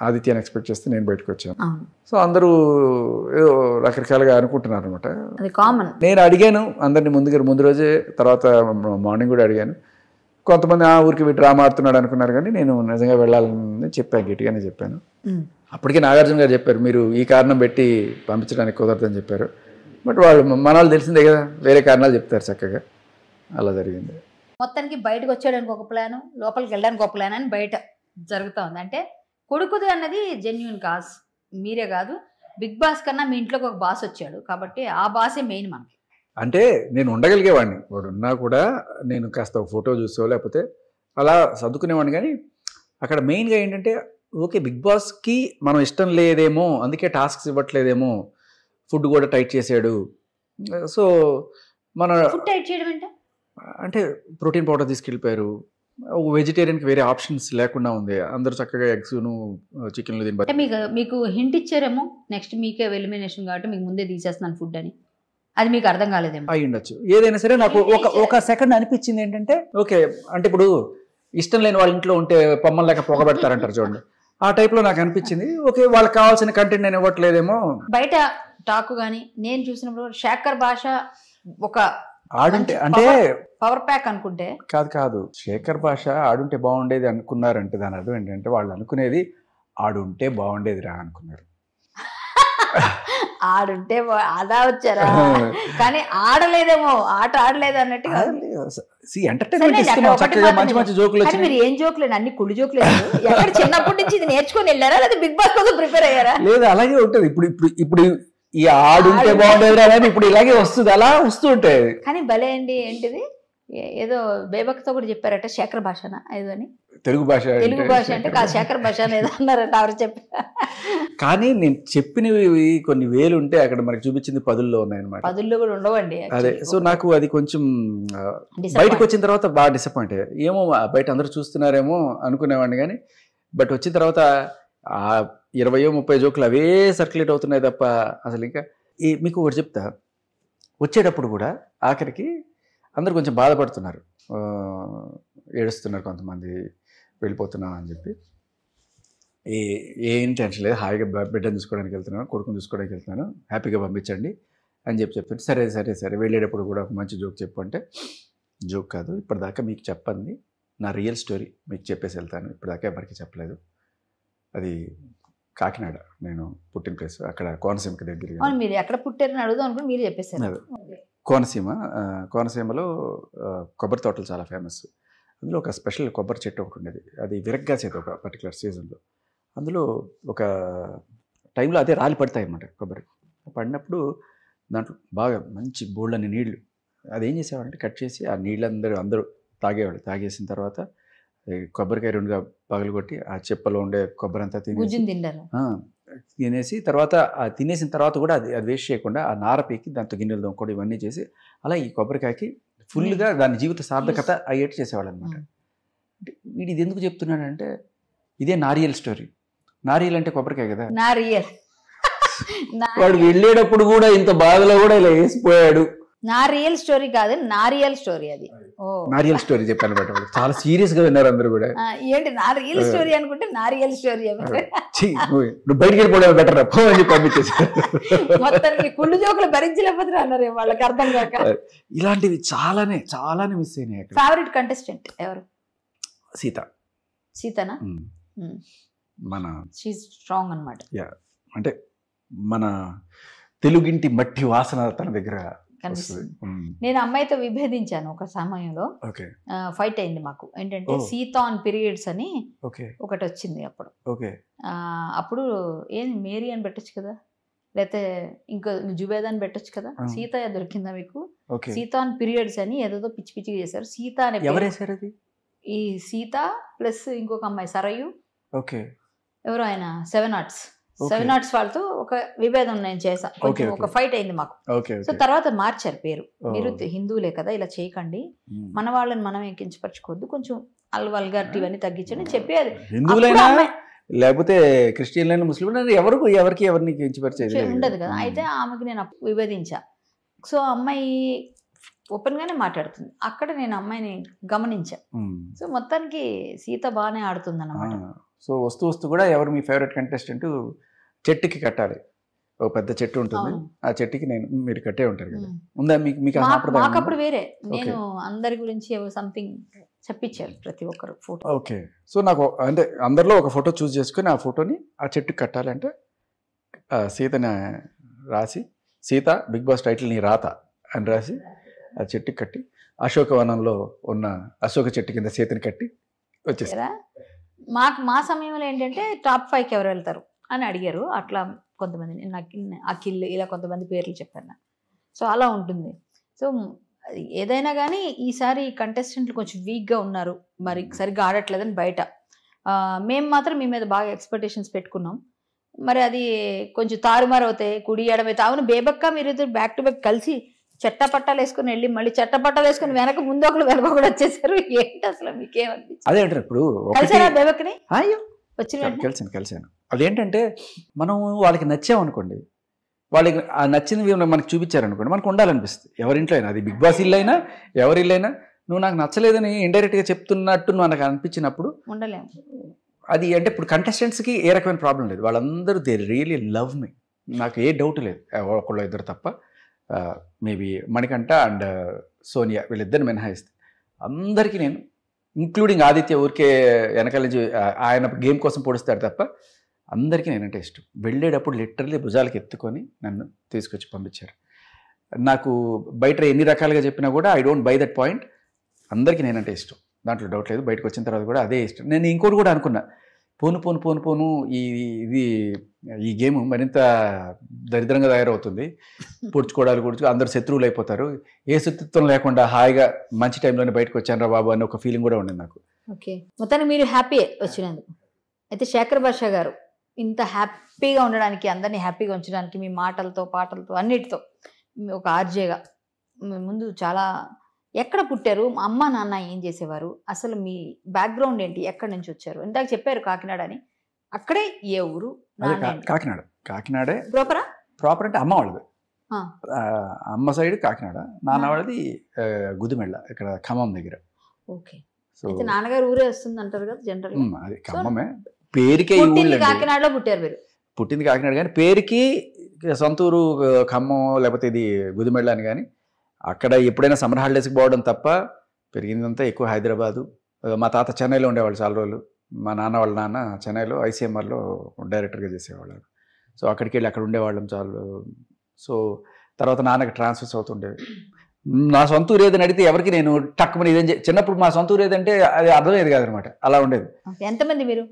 ఆదిత్యని ఎక్స్పెక్ట్ చేస్తే నేను బయటకు వచ్చాను అవును సో అందరూ ఏదో రకరకాలుగా అనుకుంటున్నారు అనమాట అది కామన్ నేను అడిగాను అందరిని ముందుగా ముందు రోజే తర్వాత మార్నింగ్ కూడా అడిగాను కొంతమంది ఆ ఊరికి వీటి డ్రామా ఆడుతున్నాడు అనుకున్నారు కానీ నేను నిజంగా వెళ్ళాలని చెప్పాను గట్టిగానే చెప్పాను అప్పటికే నాగార్జున గారు చెప్పారు మీరు ఈ కారణం పెట్టి పంపించడానికి కుదరదని చెప్పారు బట్ వాళ్ళు మన వాళ్ళు తెలిసిందే కదా వేరే కారణాలు చెప్తారు చక్కగా అలా జరిగింది మొత్తానికి బయటకు వచ్చేయడానికి ఒక ప్లాను లోపలికి వెళ్ళడానికి ఒక ప్లాన్ అని బయట జరుగుతూ ఉంది అంటే కొడుకుది అన్నది జెన్యున్ కాజ్ మీరే కాదు బిగ్ బాస్ కన్నా మీ ఇంట్లోకి ఒక బాస్ వచ్చాడు కాబట్టి ఆ బాసే మెయిన్ మనకి అంటే నేను ఉండగలిగేవాడిని వాడు ఉన్నా కూడా నేను కాస్త ఒక ఫోటో చూసో లేకపోతే అలా సర్దుకునేవాడిని కానీ అక్కడ మెయిన్గా ఏంటంటే ఓకే బిగ్ బాస్కి మనం ఇష్టం లేదేమో అందుకే టాస్క్స్ ఇవ్వట్లేదేమో ఫుడ్ కూడా టైట్ చేసాడు సో మన ఫుడ్ టైట్ చేయడం అంటే అంటే ప్రోటీన్ పౌడర్ తీసుకెళ్ళిపోయారు వెజిటేరియన్కి వేరే ఆప్షన్స్ లేకుండా ఉంది అందరూ చక్కగా ఎగ్స్ను చికెన్లు అంటే తిని మీకు మీకు హింట్ ఇచ్చారేమో నెక్స్ట్ మీకే ఎలిమినేషన్ కాబట్టి మీకు ముందే తీసేస్తున్నాను ఫుడ్ అని అది మీకు అర్థం కాలేదేమో అయి ఉండొచ్చు ఏదైనా సరే నాకు ఒక ఒక సెకండ్ అనిపించింది ఏంటంటే ఓకే అంటే ఇప్పుడు ఇష్టం లేని వాళ్ళ ఇంట్లో ఉంటే పొమ్మలు లేక పొగబెడతారంటారు చూడండి ఆ టైప్లో నాకు అనిపించింది ఓకే వాళ్ళకి కావాల్సిన కంటెంట్ నేను ఇవ్వట్లేదేమో బయట టాక్ కానీ నేను చూసినప్పుడు శేఖర్ భాష ఒక ఆడుంటే మంచి అంటే పవర్ ప్యాక్ అనుకుంటే కాదు కాదు శేఖర్ భాష ఆడుంటే బాగుండేది అనుకున్నారంటే దాని అర్థం ఏంటంటే వాళ్ళు అనుకునేది ఆడుంటే బాగుండేది రా అనుకున్నారు ఆడుంటే బా- అదా వచ్చారా కానీ ఆడలేదేమో ఆట ఆడలేదు అన్నట్టు కాదు. ఎంటర్టైన్మెంట్ సరేలేండి, ఇస్తున్నాం అక్కడ ఒకటి చక్కగా మాత్రం మంచి మంచి జోకులు కానీ వచ్చినాయి మీరు ఏం జోక్లేదు అన్ని కుళ్ళు జోక్లేదు ఎక్కడ చిన్నప్పటి నుంచి ఇది నేర్చుకొని వెళ్ళారా లేదా బిగ్ బాస్ కోసం ప్రిపేర్ అయ్యారా లేదు అలాగే ఉంటుంది ఇప్పుడు ఇప్పుడు ఇప్పుడు ఈ ఆడుంటే ఆడు- బాగుండేది రా అని ఇప్పుడు ఇలాగే వస్తుంది అలా వస్తూ ఉంటాయి కానీ భలే అండి ఏంటిది ఏ- ఏదో బేబక్తో కూడా చెప్పారట శేఖర్ భాషన ఏదో అని తెలుగు భాష తెలుగు అంటే భాష అంటే కాదు శేఖర్ భాష అని ఏదో అన్నారట ఎవరు చెప్పారు కానీ నేను చెప్పినవి కొన్ని వేలు ఉంటే అక్కడ మనకి చూపించింది పదుల్లో ఉన్నాయన్నమాట పదుల్లో కూడా ఉండవండి అదే actually. సో నాకు అది కొంచెం ఆ, Disappoint. బయటకు వచ్చిన తర్వాత బాగా డిసప్పాయింట్ అయ్యా ఏమో ఆ బయట అందరూ చూస్తున్నారేమో అనుకునేవాడిని కానీ బట్ వచ్చిన తర్వాత ఆ ఇరవయో ముప్పై జోకులు అవే సర్క్యులేట్ అవుతున్నాయి తప్ప అసలు ఇంకా ఈ మీకు ఒకటి చెప్తా వచ్చేటప్పుడు కూడా ఆఖరికి అందరూ కొంచెం బాధపడుతున్నారు ఆ, ఏడుస్తున్నారు కొంతమంది వెళ్ళిపోతున్నాం అని చెప్పి ఏ ఏం టెన్షన్ లేదు హాయిగా బ- బిడ్డను చూసుకోవడానికి వెళ్తున్నాను కొడుకుని చూసుకోవడానికి వెళ్తున్నాను హ్యాపీగా పంపించండి అని చెప్పి చెప్తుంటే సరే సరే సరే వెళ్ళేటప్పుడు కూడా ఒక మంచి జోక్ చెప్పు అంటే జోక్ కాదు ఇప్పటిదాకా మీకు చెప్పండి నా రియల్ స్టోరీ మీకు చెప్పేసి వెళ్తాను ఇప్పటిదాకా ఎవరికి చెప్పలేదు అది కాకినాడ నేను పుట్టిన ప్లేస్ అక్కడ కోనసీమకి దగ్గర అవును మీరు ఎక్కడ పుట్టారని అడుగుదాం అనుకుని మీరు చెప్పేశారు అదే. కోనసీమ ఆ, కోనసీమలో ఆ, కొబ్బరి తోటలు చాలా ఫేమస్ అందులో ఒక స్పెషల్ కొబ్బరి చెట్టు ఒకటి ఉండేది అది విరగ్గా చేతి ఒక పర్టికులర్ సీజన్లో అందులో ఒక టైంలో అదే రాలి పడతాయి అన్నమాట కొబ్బరి పడినప్పుడు దాంట్లో బాగా మంచి బోళ్ళని నీళ్లు అది ఏం చేసేవాడంటే కట్ చేసి ఆ నీళ్ళందరూ అందరూ తాగేవాడు తాగేసిన తర్వాత ఈ కొబ్బరికాయ రెండుగా పగలగొట్టి ఆ చెప్పలో ఉండే కొబ్బరి అంతా తినేసి గుజ్జుని తింటారు ఆ, తినేసి తర్వాత ఆ తినేసిన తర్వాత కూడా అది అది వేస్ట్ చేయకుండా ఆ నార పీకి దాంతో గిన్నెలు దొంగకోవడం ఇవన్నీ చేసి అలా ఈ కొబ్బరికాయకి ఫుల్గా దాని జీవిత సార్థకత అయ్యేట్టు చేసేవాళ్ళు అనమాట వీడు ఇది ఎందుకు చెప్తున్నాడంటే ఇదే నారియల్ స్టోరీ నారియల్ అంటే కొబ్బరికాయ కదా నా రియల్ వాడు వెళ్ళేటప్పుడు కూడా ఇంత బాధలో కూడా ఇలా వేసిపోయాడు నా రియల్ స్టోరీ కాదు నా రియల్ స్టోరీ అది ఓ నారియల్ స్టోరీ చెప్పాను అనమాట వాడు. చాలా సీరియస్ గా విన్నారు అందరూ కూడా ఆ, ఏంటి నా రియల్ స్టోరీ అనుకుంటే నా రియల్ స్టోరీ ఛీ, నువ్వు నువ్వు బయటికి వెళ్ళిపోవడం బెటర్ పో అని చెప్పి పంపించేసారు మొత్తానికి కుళ్ళు జోకులు భరించలేకపోతే అన్నారు వాళ్ళకి అర్థం కాక ఇలాంటివి చాలానే చాలానే మిస్ అయినాయి అక్కడ ఫేవరెట్ కంటెస్టెంట్ ఎవరు సీత సీతనా ఉమ్. ఉమ్. మన షీ స్ట్రాంగ్ అనమాట అంటే మన తెలుగింటి మట్టి వాసన తన దగ్గర కనిపిస్తుంది వస్తుంది ఉమ్, నేను అమ్మాయితో విభేదించాను ఒక సమయంలో ఓకే ఫైట్ అయింది మాకు ఏంటంటే ఓ. సీత ఆన్ పీరియడ్స్ అని ఓకే ఒకటి వచ్చింది అప్పుడు ఓకే ఆ, అప్పుడు ఏం మేరీ అని పెట్టొచ్చు కదా లేకపోతే ఇంకో జుబేద్ అని పెట్టొచ్చు కదా ఆ. సీత దొరికిందా మీకు ఓకే సీత ఆన్ పీరియడ్స్ అని ఏదేదో పిచ్చి పిచ్చిగా చేశారు సీత అనే పేరు. ఎవరేసారు అది ఈ సీత ప్లస్ ఇంకొక అమ్మాయి సరయు ఓకే ఎవరు ఆయన Seven Arts Okay. Seven Arts వాళ్ళతో ఒక విభేదం నేను చేసా కొంచెం Okay, ఒక okay. ఫైట్ అయింది మాకు ఓకే సో ఓకే తర్వాత మార్చారు పేరు ఓ. మీరు హిందువులే కదా ఇలా చేయకండి మన వాళ్ళని మనం ఎక్కించపరచుకోవద్దు కొంచెం అల్ వల్గారిటీ ఇవన్నీ తగ్గించండి చెప్పేది హిందువులైనా అప్పుడు అమ్మాయి- లేకపోతే క్రిస్టియన్లైనా ముస్లింలైనా ఎవరు ఎవరికి ఎవరిని కించపరిచేది లేదు. ఉండదు కదా ఉమ్. అయితే ఆమెకి నేను అప్పుడు విభేదించా సో అమ్మాయి ఓపెన్ గానే మాట్లాడుతుంది అక్కడ నేను అమ్మాయిని గమనించా ఉమ్. సో మొత్తానికి సీత బాగానే ఆడుతుంది ఆ, అనమాట సో వస్తూ వస్తూ కూడా ఎవరు మీ ఫేవరెట్ కంటెస్టెంట్ చెట్టుకి కట్టాలి ఓ పెద్ద చెట్టు ఉంటుంది అవును. ఆ చెట్టుకి నేను మీరు కట్టే ఉంటారు కదా ఉమ్. ఉందా మీకు మీకు ఆ మా- సాంప్రదాయం ఉందా? మాకప్పుడు వేరే నేను అందరి గురించి సంథింగ్ చెప్పించారు ప్రతి ఒక్కరు ఫోటో ఓకే సో నాకు అంటే అందరిలో ఒక ఫోటో చూస్ చేసుకొని ఆ ఫోటోని ఆ చెట్టుకి కట్టాలంటే ఆ సీతని రాసి సీత బిగ్ బాస్ టైటిల్ నీ రాత అని రాసి ఆ చెట్టుకి కట్టి అశోకవనంలో ఉన్న అశోక చెట్టు కింద సీతని కట్టి వచ్చేసి కదా మాకు మా సమయంలో ఏంటంటే టాప్ ఫైవ్కి ఎవరు వెళ్తారు అని అడిగారు అట్లా కొంతమంది నేను అఖిల్ అఖిల్ ఇలా కొంతమంది పేర్లు చెప్పాను నాకు. సో అలా ఉంటుంది సో అది ఏదైనా కానీ ఈసారి కంటెస్టెంట్లు కొంచెం వీక్గా ఉన్నారు మరి సరిగ్గా ఆడట్లేదని బయట ఆ, మేము మాత్రం మీ మీద బాగా ఎక్స్పెక్టేషన్స్ పెట్టుకున్నాం మరి అది కొంచెం తారుమారు అవుతాయి కుడి ఎడమైతే అవును బేబక్క మీరు ఇద్దరు బ్యాక్ టు బ్యాక్ కలిసి చట్టపట్టాలు వేసుకుని వెళ్ళి మళ్ళీ చట్టపట్టాలు వేసుకుని వెనక ముందు ఒకరు వెనక కూడా వచ్చేసారు ఏంటి అసలు మీకేమనిపించింది అదే అంటారు ఇప్పుడు ఒకటి కలిసారా బేబక్కని అయ్యో వచ్చిన వెంటనే? కలిసాను కలిసాను అదేంటంటే మనం వాళ్ళకి నచ్చామనుకోండి వాళ్ళకి ఆ నచ్చినవి మనకు చూపించారనుకోండి మనకు ఉండాలనిపిస్తుంది ఎవరింట్లో అయినా అది బిగ్ బాస్ ఇల్లు అయినా ఎవరి ఇల్లు అయినా నువ్వు నాకు నచ్చలేదని ఇండైరెక్ట్గా చెప్తున్నట్టు మనకు అనిపించినప్పుడు ఉండలేము అది అంటే ఇప్పుడు కంటెస్టెంట్స్కి ఏ రకమైన ప్రాబ్లం లేదు వాళ్ళందరూ దే రియలీ లవ్ మీ నాకు ఏ డౌట్ లేదు ఒకళ్ళు ఇద్దరు తప్ప మేబీ మణికంఠ అండ్ సోనియా వీళ్ళిద్దరిని మినహాయిస్తే అందరికీ నేను ఇంక్లూడింగ్ ఆదిత్య ఊరికే వెనకాల నుంచి ఆ, ఆయన గేమ్ కోసం పొడుస్తాడు తప్ప అందరికీ నేనంటే ఇష్టం వెళ్ళేటప్పుడు లిటరల్లీ భుజాలకి ఎత్తుకొని నన్ను తీసుకొచ్చి పంపించారు నాకు బయట ఎన్ని రకాలుగా చెప్పినా కూడా I don't buy that point అందరికీ నేనంటే ఇష్టం దాంట్లో డౌట్ లేదు బయటకు వచ్చిన తర్వాత కూడా అదే ఇష్టం నేను ఇంకోటి కూడా అనుకున్నా పోను పోను పోను పోను ఈ ఇది ఈ గేమ్ మరింత దరిద్రంగా తయారవుతుంది పొడుచుకోవడాలు పొడుచుకో అందరు శత్రువులు అయిపోతారు ఏ శత్రుత్వం లేకుండా హాయిగా మంచి టైంలోనే బయటకు వచ్చాను రా బాబు అని ఒక ఫీలింగ్ కూడా ఉండింది నాకు ఓకే మొత్తానికి మీరు హ్యాపీ వచ్చినందుకు అయితే శేఖర్ భాష గారు ఇంత హ్యాపీగా ఉండడానికి అందరినీ హ్యాపీగా ఉంచడానికి మీ మాటలతో పాటలతో అన్నిటితో మీ ఒక ఆర్జేగా మీ ముందు చాలా ఎక్కడ పుట్టారు మా అమ్మ నాన్న ఏం చేసేవారు అసలు మీ బ్యాక్గ్రౌండ్ ఏంటి ఎక్కడి నుంచి వచ్చారు ఇందాక చెప్పారు కాకినాడ అని అక్కడే ఏ ఊరు అదే నాన్న కా- ఏంటి? కాకినాడ కాకినాడే ప్రోపరా ప్రాపర్ అంటే అమ్మ వాళ్ళది ఆ. ఆ, అమ్మ సైడ్ కాకినాడ నాన్న వాళ్ళది ఆ, గుదిమెళ్ళ ఇక్కడ ఖమ్మం దగ్గర ఓకే సో అయితే నాన్నగారు ఊరే వస్తుంది అంటారు కదా జనరల్ ఉమ్, అది ఖమ్మమే పేరుకే ఈ పుట్టింది ఊళ్ళండి కాకినాడలో పుట్టారు మీరు పుట్టింది కాకినాడ కానీ పేరుకి సొంతూరు ఆ, ఖమ్మం లేకపోతే ఇది గుదిమెళ్ళ అని కానీ అక్కడ ఎప్పుడైనా సమ్మర్ హాలిడేస్కి పోవడం తప్ప పెరిగిందంతా ఎక్కువ హైదరాబాదు ఆ, మా తాత చెన్నైలో ఉండేవాళ్ళు చాలా రోజులు మా నాన్న వాళ్ళ నాన్న చెన్నైలో ఐసీఎంఆర్లో డైరెక్టర్గా చేసేవాళ్ళు సో అక్కడికి వెళ్ళి అక్కడ ఉండేవాళ్ళం చాలా సో తర్వాత నాన్నకి ట్రాన్స్ఫర్స్ అవుతుండేవి నా సొంత ఊరు ఏదని అడిగితే ఎవరికి నేను టక్కుమని ఇదేం చే- చిన్నప్పుడు మా సొంత ఊరు ఏదంటే అది అర్థమయ్యేది కాదనమాట అలా ఉండేది ఓకే. ఎంతమంది మీరు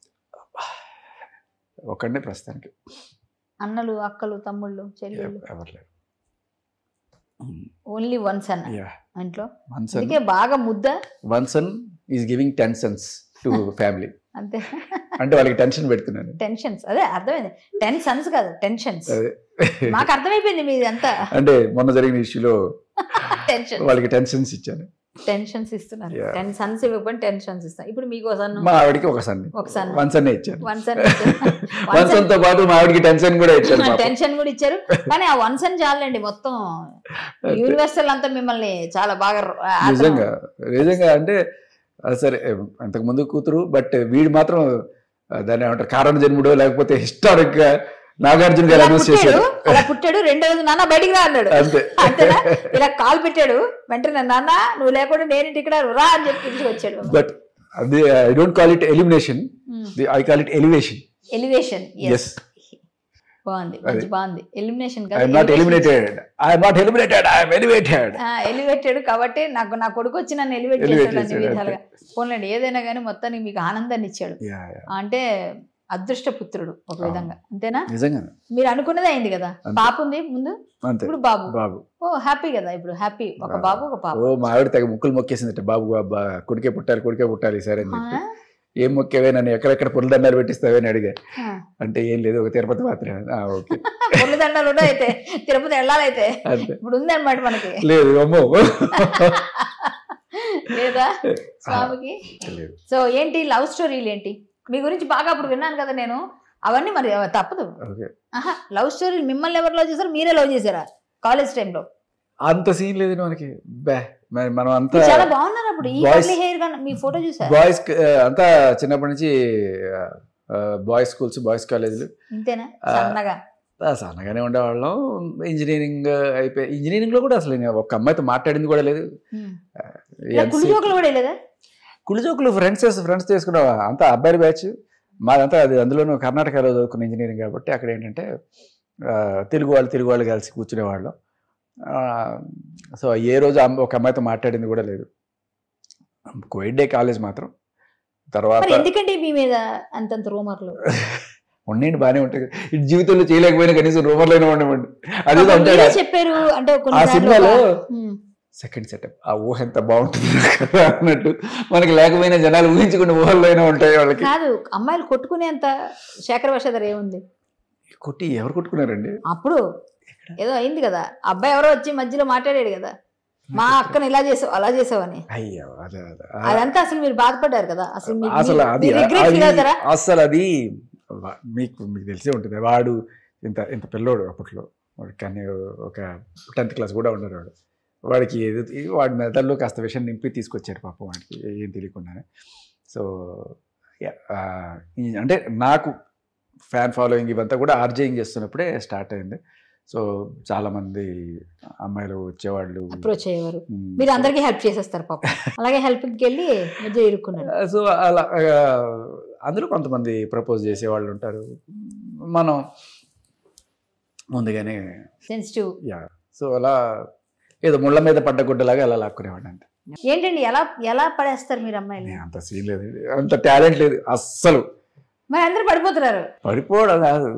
ఒక్కడే ప్రస్తుతానికి అన్నలు అక్కలు తమ్ముళ్ళు చెల్లెళ్ళు ఎవరు లేరు ఓన్లీ వన్ సన్ యా ఇంట్లో వన్ సన్ అందుకే బాగా ముద్ద one son is giving ten sons to family అంతే అంటే వాళ్ళకి టెన్షన్ పెడుతున్నాను టెన్షన్స్ అదే అర్థమైంది టెన్ సన్స్ కాదు టెన్షన్స్ అదే మాకు అర్థమైపోయింది మీది అంతా అంటే మొన్న జరిగిన ఇష్యూలో టెన్షన్ వాళ్ళకి టెన్షన్స్ ఇచ్చాను టెన్షన్స్ ఇస్తున్నారు Yeah. టెన్ సన్స్ ఇవ్వకపోతే టెన్షన్స్ ఇస్తాం ఇప్పుడు మీకు ఒక సన్ మా ఆవిడకి ఒక సన్ ఒక సన్ వన్ సన్ ఇచ్చాను వన్ సన్ వన్ సన్ తో పాటు మా ఆవిడకి టెన్షన్ కూడా ఇచ్చాను పాపం. టెన్షన్ కూడా ఇచ్చారు కానీ ఆ వన్ సన్ చాలండి మొత్తం యూనివర్సల్ అంతా మిమ్మల్ని చాలా బాగా ఆ- నిజంగా నిజంగా అంటే ఆ సరే అంతకు ముందు కూతురు బట్ వీడు మాత్రం ఆ, దాన్ని ఏమంటారు కారణ జన్ముడో లేకపోతే హిస్టారిక్ గా నాగార్జున గారు ఇలా అనౌన్స్ పుట్టాడు చేశారు అలా పుట్టాడు రెండో రోజు నాన్న బయటికి రా అన్నాడు అంతే అంతేనా ఇలా కాల్ పెట్టాడు వెంటనే నాన్న నువ్వు లేకుండా నేను ఇక్కడ రా అని చెప్పి పిలుచుకొచ్చాడు బట్ అది I don't call it elimination I call it elevation elevation yes బాగుంది మంచి బాగుంది elimination I'm not eliminated I'm not eliminated I'm elevated elevated కాబట్టి నాకు నా కొడుకు వచ్చి నన్ను ఎలివేట్ Elevate చేశాడు అన్ని చేశాడు, విధాలుగా పోన్లేండి ఏదైనా కానీ మొత్తానికి మీకు ఆనందాన్ని ఇచ్చాడు అంటే అదృష్ట పుత్రుడు ఒక అవును. విధంగా అంతేనా నిజంగా మీరు అనుకున్నదే అయింది కదా అంతే. పాప ఉంది ముందు అంతే ఇప్పుడు బాబు బాబు ఓ హ్యాపీ కదా ఇప్పుడు హ్యాపీ ఒక బాబు. బాబు ఒక పాప ఓ మా ఆవిడ తెగ ముక్కులు మొక్కేసిందట బాబు అబ్బా కొడుకే పుట్టాలి కొడుకే పుట్టాలి సరే అని చెప్పి అవునా? ఏం మొక్కేవే నన్ను ఎక్కడెక్కడ పుల్లదండాలు పెట్టిస్తావే అని అడిగా ఆ. అంటే ఏం లేదు ఒక తిరుపతి మాత్రమే ఆ, ఓకే పొర్లు దండాలు ఉన్నాయి అయితే తిరుపతి వెళ్ళాలైతే అంతే ఇప్పుడు ఉంది అనమాట మనకి లేదు అమ్మో లేదా స్వామికి లేదు సో ఏంటి లవ్ స్టోరీలు ఏంటి మీ గురించి బాగా అప్పుడు విన్నాను కదా నేను అవన్నీ మరి తప్పదు ఓకే ఆహా లవ్ స్టోరీలు మిమ్మల్ని ఎవరు లవ్ చేశారు మీరే లవ్ చేశారా కాలేజ్ టైంలో అంత సీన్ లేదు మనకి బే మరి మనం అంతా మీరు చాలా బాగున్నారు అప్పుడు ఈ Boys- కర్లీ హెయిర్ గా మీ ఫోటో చూసా బాయ్స్ అంతా చిన్నప్పటి నుంచి బాయ్స్ స్కూల్స్ బాయ్స్ కాలేజీలు ఇంతేనా ఆ, సన్నగా సన్నగానే ఉండేవాళ్ళం ఇంజనీరింగ్ అయిపోయి ఇంజనీరింగ్ లో కూడా అసలు నేను ఒక అమ్మాయితో మాట్లాడింది కూడా లేదు ఉమ్. ఇలా NC కుళ్ళు జోకులు కూడా లేదా కులిజోకులు ఫ్రెండ్స్ ఫ్రెండ్స్ చేసుకున్నాం అంతా అబ్బాయి బ్యాచ్ మాదంతా అది అందులోనూ కర్ణాటకలో చదువుకున్న ఇంజనీరింగ్ కాబట్టి అక్కడ ఏంటంటే ఆ, తెలుగు వాళ్ళు తెలుగు వాళ్ళు కలిసి కూర్చునేవాళ్ళం సో ఏ రోజు అమ్మ- ఒక అమ్మాయితో మాట్లాడింది కూడా లేదు కోవిడ్ డే కాలేజ్ మాత్రం తర్వాత మరి ఎందుకంటే మీ మీద అంతంత రూమర్లు ఉండండి బాగానే ఉంటాయి కదా. ఇటు జీవితంలో చేయలేకపోయినా కనీసం రూమర్లోనే ఉండమండి అది అప్పుడు అంటాడు మీరే చెప్పారు అంటే ఆ కొన్ని సినిమాలో ఉమ్. సెకండ్ సెటప్ ఆ ఊహ ఎంత బాగుంటుంది కదా అన్నట్టు మనకి లేకపోయినా జనాలు ఊహించుకునే ఊహల్లోనే ఉంటాయి వాళ్ళకి కాదు అమ్మాయిలు కొట్టుకునేంత శేఖర వషధర్ ఏముంది కొట్టి ఎవరు కొట్టుకున్నారండి అప్పుడు ఏదో అయింది కదా అబ్బాయి ఎవరో వచ్చి మధ్యలో మాట్లాడాడు కదా మా అక్కను ఇలా చేసావు అలా చేసావు అని అయ్యో అదే అదే ఆ, అదంతా అసలు మీరు బాధపడ్డారు కదా అసలు మీ- అసలు మీ- అది మీరు regret feel అది- అవుతారా అసలు అది వా- మీకు మీకు తెలిసే ఉంటుంది వాడు ఇంత ఇంత పిల్లోడు అప్పట్లో వాడు కానీ ఒక టెన్త్ క్లాస్ కూడా ఉన్నారు వాడు వాడికి ఏదో వాడి మెదడులో కాస్త విషయం నింపి తీసుకొచ్చారు పాపం వాడికి ఏం తెలియకుండానే సో యా, ఆ, ఈ- అంటే నాకు ఫ్యాన్ ఫాలోయింగ్ ఇవంతా కూడా ఆర్జేయింగ్ చేస్తున్నప్పుడే స్టార్ట్ అయింది సో చాలా మంది అమ్మాయిలు వచ్చేవాళ్ళు అప్రోచ్ అయ్యేవారు ఉమ్, మీరు అందరికీ హెల్ప్ చేసేస్తారు పాప అలాగే హెల్ప్కి వెళ్ళి మధ్య ఇరుక్కున్నారు సో అలా ఆ, అందులో కొంతమంది ప్రపోజ్ చేసేవాళ్ళు ఉంటారు మనం ముందుగానే సెన్సిటివ్ యా సో అలా ఏదో ముళ్ళ మీద పడ్డ గుడ్డలాగా అలా లాక్కునేవాడు అంతే ఏంటండి ఎలా ఎలా పడేస్తారు మీరు అమ్మాయిలు నేను అంత సీన్ లేదు అంత టాలెంట్ లేదు అస్సలు మరి అందరూ పడిపోతున్నారు పడిపోవడం కాదు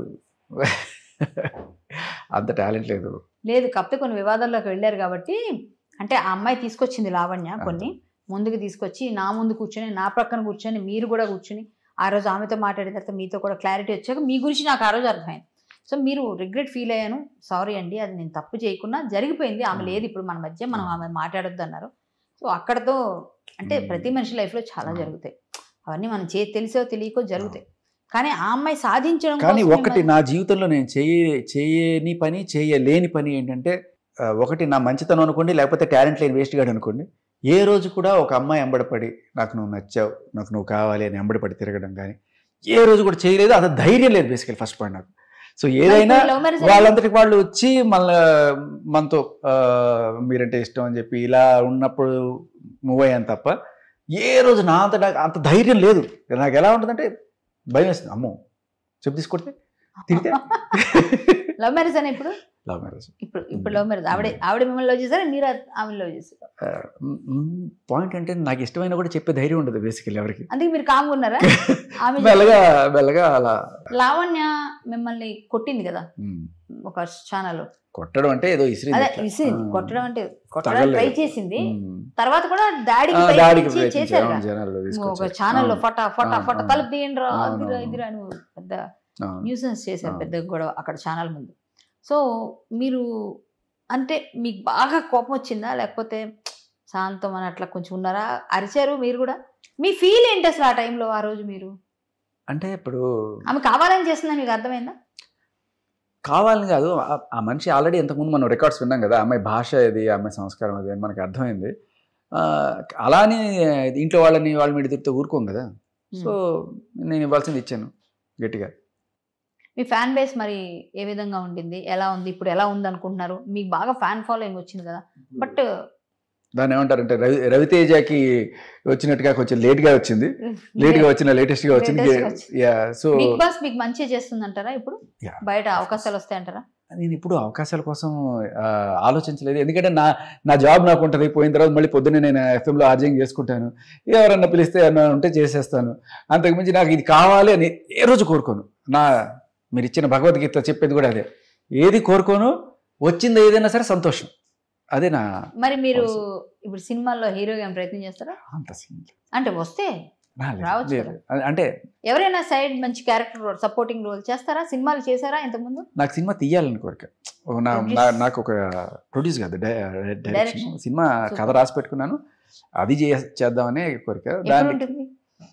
అంత టాలెంట్ లేదు లేదు కాకపోతే కొన్ని వివాదాల్లోకి వెళ్ళారు కాబట్టి అంటే ఆ అమ్మాయి తీసుకొచ్చింది లావణ్య కొన్ని ముందుకు తీసుకొచ్చి నా ముందు కూర్చొని నా ప్రక్కన కూర్చొని మీరు కూడా కూర్చొని ఆ రోజు ఆమెతో మాట్లాడిన తర్వాత మీతో కూడా క్లారిటీ వచ్చాక మీ గురించి నాకు ఆ రోజు అర్థమైంది సో మీరు రిగ్రెట్ ఫీల్ అయ్యాను సారీ అండి అది నేను తప్పు చేయకుండా జరిగిపోయింది ఆమె లేదు ఇప్పుడు మన మధ్య మనం ఆమె మాట్లాడొద్దు అన్నారు సో అక్కడతో అంటే Hmm. ప్రతి మనిషి లైఫ్లో చాలా Hmm. జరుగుతాయి అవన్నీ మనం చే తెలిసో తెలియకో జరుగుతాయి కానీ ఆ అమ్మాయి సాధించడం కానీ కోసం ఒకటి మిమ్మల్ని- నా జీవితంలో నేను చేయ చేయని పని చేయలేని పని ఏంటంటే ఆ, ఒకటి నా మంచితనం అనుకోండి లేకపోతే టాలెంట్ లేని వేస్ట్ గాడు అనుకోండి ఏ రోజు కూడా ఒక అమ్మాయి ఎంబడపడి నాకు నువ్వు నచ్చావు నాకు నువ్వు కావాలి అని ఎంబడపడి తిరగడం కానీ ఏ రోజు కూడా చేయలేదు అది ధైర్యం లేదు బేసికల్ ఫస్ట్ పాయింట్ నాకు సో ఏదైనా మరి love marriage వాళ్ళంతటికి వాళ్ళు వచ్చి మళ్ళీ మనతో ఆ, మీరంటే ఇష్టం అని చెప్పి ఇలా ఉన్నప్పుడు మూవ్ అయ్యాను తప్ప ఏ రోజు నా అంత నాకు అంత ధైర్యం లేదు నాకు ఎలా ఉంటుందంటే భయం వేస్తుంది అమ్మో చెప్పు తీసుకొడితే తిరిగితే లవ్ మ్యారేజ్ అని ఇప్పుడు లవ్ మ్యారేజ్ ఇప్పుడు ఇప్పుడు లవ్ మ్యారేజ్ ఆవిడ ఆవిడ మిమ్మల్ని లవ్ చేశారా మీరు ఆమె లవ్ చేశారు పాయింట్ అంటే నాకు ఇష్టమైన కూడా చెప్పే ధైర్యం ఉండదు బేసికల్ ఎవరికి అందుకే మీరు కామ్గా ఉన్నారా ఆమె మెల్లగా మెల్లగా అలా లావణ్య మిమ్మల్ని కొట్టింది కదా ఉమ్, ఒక ఛానల్ కొట్టడం అంటే ఏదో ఇసిరింది అదే ఇట్లా. విసిరింది ఆ. కొట్టడం అంటే కొట్టడం తగలలేదు. ట్రై చేసింది ఉమ్. తర్వాత కూడా దాడికి ఆ, ప్రయత్నించి దాడికి ప్రయత్నించారు. చేశారు అవును, కదా. జనాల్లో ఒక తీసుకొచ్చారు. ఛానల్లో అవును, ఫట ఫట అవును, ఫట అవును. తలుపు తీయండి రా అవును, అదిరా అవును. ఇదిరా అని పెద్ద అవును. న్యూసెన్స్ చేశారు అవును. పెద్ద గొడవ అక్కడ ఛానల్ ముందు సో మీరు అంటే మీకు బాగా కోపం వచ్చిందా లేకపోతే శాంతం అని అట్లా కొంచెం ఉన్నారా అరిచారు మీరు కూడా మీ ఫీల్ ఏంటి అసలు ఆ టైంలో ఆ రోజు మీరు అంటే ఇప్పుడు ఆమె కావాలని చేస్తుందని మీకు అర్థమైందా కావాలని కాదు ఆ- ఆ మనిషి ఆల్రెడీ ఇంతకుముందు మనం రికార్డ్స్ విన్నాం కదా అమ్మాయి భాష ఇది అమ్మాయి సంస్కారం అది అని మనకు అర్థమైంది ఆ, అలానే ఇంట్లో వాళ్ళని వాళ్ళ మీద తిరిగితే ఊరుకోం కదా సో నేను ఇవ్వాల్సింది ఇచ్చాను గట్టిగా మీ ఫ్యాన్ బేస్ మరి ఏ విధంగా ఉండింది ఎలా ఉంది ఇప్పుడు ఎలా ఉంది అనుకుంటున్నారు మీకు బాగా ఫ్యాన్ ఫాలోయింగ్ వచ్చింది కదా బట్ దాన్ని ఏమంటారంటే రవి రవితేజకి వచ్చినట్టుగా కొంచెం లేట్గా వచ్చింది లేట్గా వచ్చిన లేటెస్ట్గా వచ్చింది Latest గా వచ్చింది. యా సో బిగ్ బాస్ మీకు మంచిగా చేస్తుంది అంటారా ఇప్పుడు Yeah. బయట అవకాశాలు వస్తాయంటారా నేను ఇప్పుడు అవకాశాల కోసం ఆ, ఆలోచించలేదు ఎందుకంటే నా నా జాబ్ నాకు ఉంటుంది పోయిన తర్వాత మళ్ళీ పొద్దున్నే నేను ఎఫ్ఎంలో ఆర్జింగ్ చేసుకుంటాను ఎవరన్నా పిలిస్తే ఏమన్నా ఉంటే చేసేస్తాను అంతకుమించి నాకు ఇది కావాలి అని ఏ రోజు కోరుకోను నా మీరు ఇచ్చిన భగవద్గీత చెప్పేది కూడా అదే ఏది కోరుకోను వచ్చింది ఏదైనా సరే సంతోషం అదే నా మరి మీరు ఇప్పుడు సినిమాల్లో హీరోగా ఏమైనా ప్రయత్నం చేస్తారా అంత scene. అంటే వస్తే నా లేదు, రావచ్చు లేదు. అంటే ఎవరైనా సైడ్ మంచి క్యారెక్టర్ రోల్ సపోర్టింగ్ రోల్ చేస్తారా సినిమాలు చేస్తారా ఇంతకుముందు నాకు సినిమా తీయాలని కోరిక ఓ నా Produce. నా- నాకు ఒక ప్రొడ్యూస్ కాదు డై- డైరెక్షన్ Direction. సినిమా Super. కథ రాసి పెట్టుకున్నాను అది చే- చేద్దామనే కోరిక ఎప్పుడు దాన్ని ఉంటుంది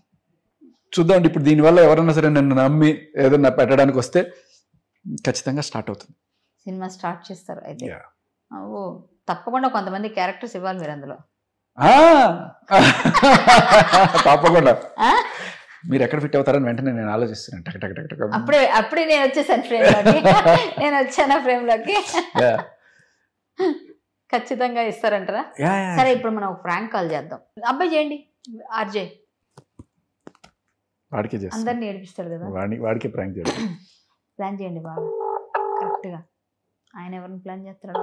చూద్దాం ఇప్పుడు దీనివల్ల ఎవరైనా సరే నన్ను నమ్మి ఏదన్నా పెట్టడానికి వస్తే ఖచ్చితంగా స్టార్ట్ అవుతుంది సినిమా స్టార్ట్ చేస్తారు అయితే Yeah. ఓ తప్పకుండా కొంతమంది క్యారెక్టర్స్ ఇవ్వాలి మీరు అందులో ఆ! తప్పకుండా ఆ? మీరు ఎక్కడ ఫిట్ అవుతారని వెంటనే నేను ఆలోచిస్తున్నాను టక్ టక్ టక్ టక్ అప్పుడే అప్పుడే నేను వచ్చేసాను ఫ్రేమ్ లోకి నేను వచ్చాను ఫ్రేమ్ లోకి యా. ఖచ్చితంగా ఇస్తారంటారా యా, యా. సరే ఇప్పుడు మనం ఫ్రాంక్ కాల్ చేద్దాం అబ్బాయి చేయండి ఆర్జే వాడికే చేస్తాను అందరిని ఏడిపిస్తాడు కదా వాడి వాడికే ప్రాంక్ చేయాలి ప్లాన్ చేయండి బాగా కరెక్ట్ గా ఆయన ఎవరిని ప్లాన్ చేస్తాడు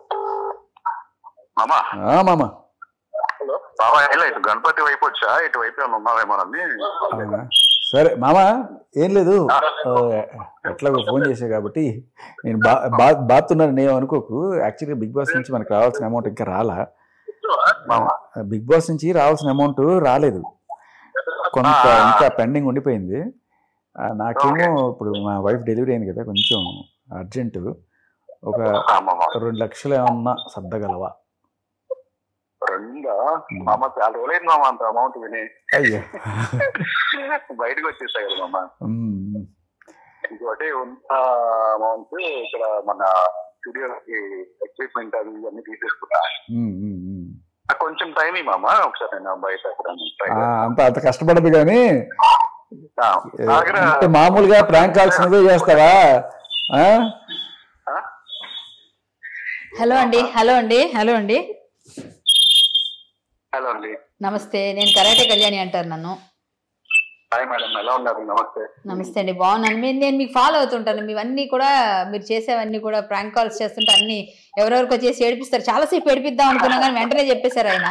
మామా ఆ, మామ హలో బాబా ఇలా ఇటు గణపతి వైపు వచ్చా ఇటు వైపు ఏమైనా ఉన్నావేమోనని అవునా? సరే మామ ఏం లేదు ఆ, ఎట్లాగో ఫోన్ చేసా కాబట్టి నేను బా బా బాతున్నాను నేను అనుకోకు యాక్చువల్గా బిగ్ బాస్ నుంచి మనకు రావాల్సిన అమౌంట్ ఇంకా రాలా మామా బిగ్ బాస్ నుంచి రావాల్సిన అమౌంట్ రాలేదు కొంత ఆ. ఇంకా పెండింగ్ ఉండిపోయింది ఆ, నాకేమో ఇప్పుడు మా వైఫ్ డెలివరీ అయింది కదా కొంచెం అర్జెంటు ఒక ఆ, మామా రెండు లక్షలు ఏమన్నా సర్దగలవా రెండా మామ చాలా రోజులైంది మామ అంత అమౌంట్ విని అయ్యో బయటకు వచ్చేసాయి కదా మామ ఉమ్, ఇంకోటి ఉన్న అమౌంట్ ఇక్కడ మన స్టూడియోకి ఎక్విప్మెంట్ అవి ఇవన్నీ తీసేసుకున్నా ఉమ్, ఉమ్, ఉమ్. నాకు కొంచెం టైం మామ ఒకసారి నేను బయట అక్కడ try ఆ, అంత అంత కష్టపడదు కానీ చేస్తా. ఏ, నా దగ్గర అంటే మామూలుగా ప్రాంక్ కాల్స్ నువ్వే చేస్తావా ఆ? ఆ? హలో అండి హలో అండి హలో అండి హలో అండి నమస్తే నేను కరాటే కళ్యాణి అంటారు నన్ను హాయ్ మేడం ఎలా ఉన్నారు నమస్తే నమస్తే అండి బాగున్నాను మీరు నేను మీకు ఫాలో అవుతుంటాను మీవన్నీ కూడా మీరు చేసేవన్నీ కూడా ప్రాంక్ కాల్స్ చేస్తుంటే అన్ని ఎవరెవరికో చేసి ఏడిపిస్తారు చాలాసేపు ఏడిపిద్దాం అనుకున్నాం కానీ వెంటనే చెప్పేశారు ఆయన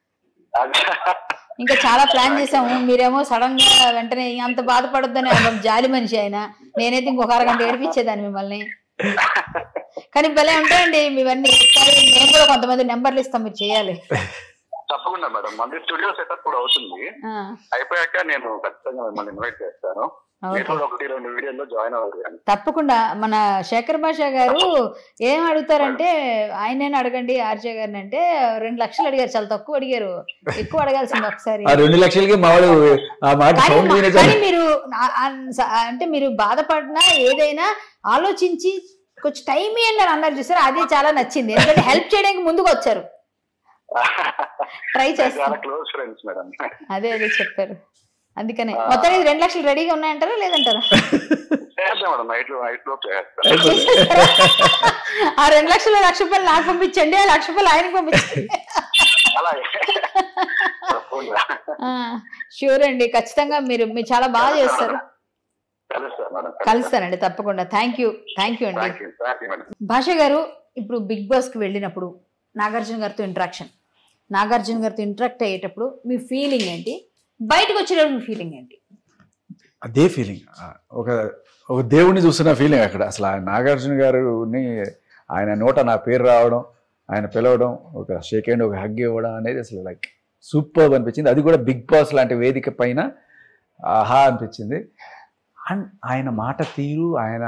ఇంకా చాలా ప్లాన్ చేసాము మీరేమో సడన్ గా వెంటనే అంత బాధపడొద్దని ఆయన జాలి మనిషి ఆయన నేనైతే ఇంకొక అరగంట ఏడిపించేదాన్ని మిమ్మల్ని కానీ భలే ఉంటాయండి మీవన్నీ ఒకసారి మేము కూడా కొంతమంది నెంబర్లు ఇస్తాం మీరు చేయాలి తప్పకుండా మేడం మళ్ళీ స్టూడియో సెటప్ కూడా అవుతుంది ఆ, అయిపోయాక నేను ఖచ్చితంగా మిమ్మల్ని ఇన్వైట్ చేస్తాను మీరు ఓకే కూడా ఒకటి రెండు వీడియోలో జాయిన్ అవ్వాలి కానీ తప్పకుండా మన శేఖర్ భాష గారు ఏం అడుగుతారంటే ఆయనేనా అడగండి ఆర్జే గారిని అంటే రెండు లక్షలు అడిగారు చాలా తక్కువ అడిగారు ఎక్కువ అడగాల్సింది ఒకసారి ఆ రెండు లక్షలకి మావాడు ఆ మాట కానీ సౌండ్ మా- వినే కానీ మీరు ఆ- ఆ- స- అంటే మీరు బాధపడినా ఏదైనా ఆలోచించి కొంచెం టైం ఇవ్వండి అని అన్నారు చూసారు అది చాలా నచ్చింది ఎందుకంటే హెల్ప్ చేయడానికి ముందుకు వచ్చారు ట్రై చేస్తాను చాలా క్లోజ్ ఫ్రెండ్స్ మేడం అదే అదే చెప్పారు అందుకనే మొత్తానికి రెండు లక్షలు రెడీగా ఉన్నాయంటారా లేదంటారా చేస్తాం మేడం నైట్ లో నైట్ లో చేస్తాను ఆ రెండు లక్షలు లక్ష రూపాయలు నాకు పంపించండి ఆ లక్ష రూపాయలు ఆయనకు పంపించండి అలాగే తప్పకుండా షూర్ అండి ఖచ్చితంగా మీరు మీరు చాలా బాగా చేస్తారు కలుస్తాను మేడం కలుస్తానండి తప్పకుండా థ్యాంక్ యూ థ్యాంక్ యూ అండి thank you thank you madam Basha గారు ఇప్పుడు బిగ్ బాస్కి వెళ్ళినప్పుడు నాగార్జున గారితో ఇంటరాక్షన్ నాగార్జున గారితో ఇంటరాక్ట్ అయ్యేటప్పుడు మీ ఫీలింగ్ ఏంటి బయటకు వచ్చేటప్పుడు మీ ఫీలింగ్ ఏంటి అదే ఫీలింగ్ ఒక ఒక దేవుణ్ణి చూస్తున్న ఫీలింగ్ అక్కడ అసలు ఆయన నాగార్జున గారిని ఆయన నోట నా పేరు రావడం ఆయన పిలవడం ఒక షేక్ హ్యాండ్ ఒక హగ్ ఇవ్వడం అనేది అసలు లైక్ సూపర్ అనిపించింది అది కూడా బిగ్ బాస్ లాంటి వేదిక పైన ఆహా అనిపించింది అండ్ ఆయన మాట తీరు ఆయన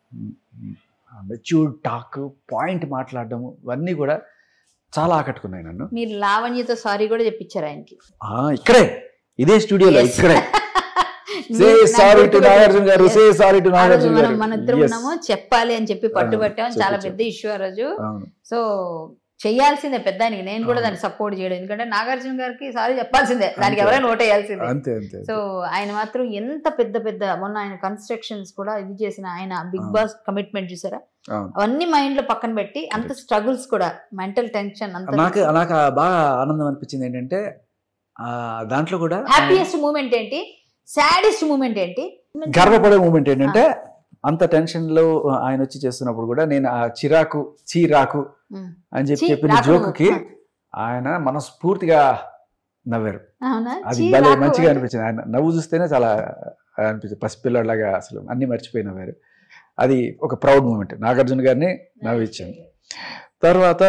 మెచ్యూర్డ్ టాక్ పాయింట్ మాట్లాడడము ఇవన్నీ కూడా చాలా ఆకట్టుకున్నాయి నన్ను మీరు లావణ్యతో సారీ కూడా చెప్పించారు ఆయనకి ఆ, ఇక్కడే ఇదే స్టూడియోలో Yes. ఇక్కడే సే మీరు నాకు సారీ టు గుర్తుపెట్టు- నాగార్జున గారు Yes. సే సారీ టు ఆ రోజు నాగార్జున మనం గారు మన ఇద్దరం Yes. ఉన్నాము చెప్పాలి అని చెప్పి పట్టుబట్టాం చెప్పు, చాలా చెప్పు. పెద్ద ఇష్యూ ఆ రోజు అవును సో చెయ్యాల్సిందే పెద్ద ఆయనకి నేను కూడా అవును. దాన్ని సపోర్ట్ చేయడం ఎందుకంటే నాగార్జున గారికి సారీ చెప్పాల్సిందే దానికి అంతే. ఎవరైనా ఓట్ వేయాల్సిందే అంతే అంతే సో ఆయన మాత్రం ఎంత పెద్ద పెద్ద మొన్న ఆయన కన్స్ట్రక్షన్స్ కూడా ఇది చేసిన ఆయన బిగ్ అవును. బాస్ కమిట్మెంట్ చూసారా అవును అవన్నీ మైండ్ లో పక్కన పెట్టి అంత స్ట్రగుల్స్ కూడా మెంటల్ టెన్షన్ అంత నాకు నాకు ఆ బాగా ఆనందం అనిపించింది ఏంటంటే ఆ దాంట్లో కూడా హ్యాపీయెస్ట్ మూమెంట్ ఏంటి సాడెస్ట్ మూమెంట్ ఏంటి గర్వపడే మూమెంట్ ఏంటంటే అంత టెన్షన్ లో ఆయన వచ్చి చేస్తున్నప్పుడు కూడా నేను ఆ చిరాకు చీరాకు ఉమ్. అని చెప్పి చీ, చెప్పిన రాకు జోకుకి నువ్వు. ఆయన మనస్ఫూర్తిగా నవ్వారు అవునా అది చీ, భలే రాకు మంచిగా అంటే- అనిపించింది ఆయన నవ్వు చూస్తేనే చాలా అనిపించింది పసిపిల్లలాగా అసలు అన్ని మర్చిపోయి నవ్వారు అది ఒక ప్రౌడ్ మూమెంట్ నాగార్జున గారిని నవ్విచ్చాను తర్వాత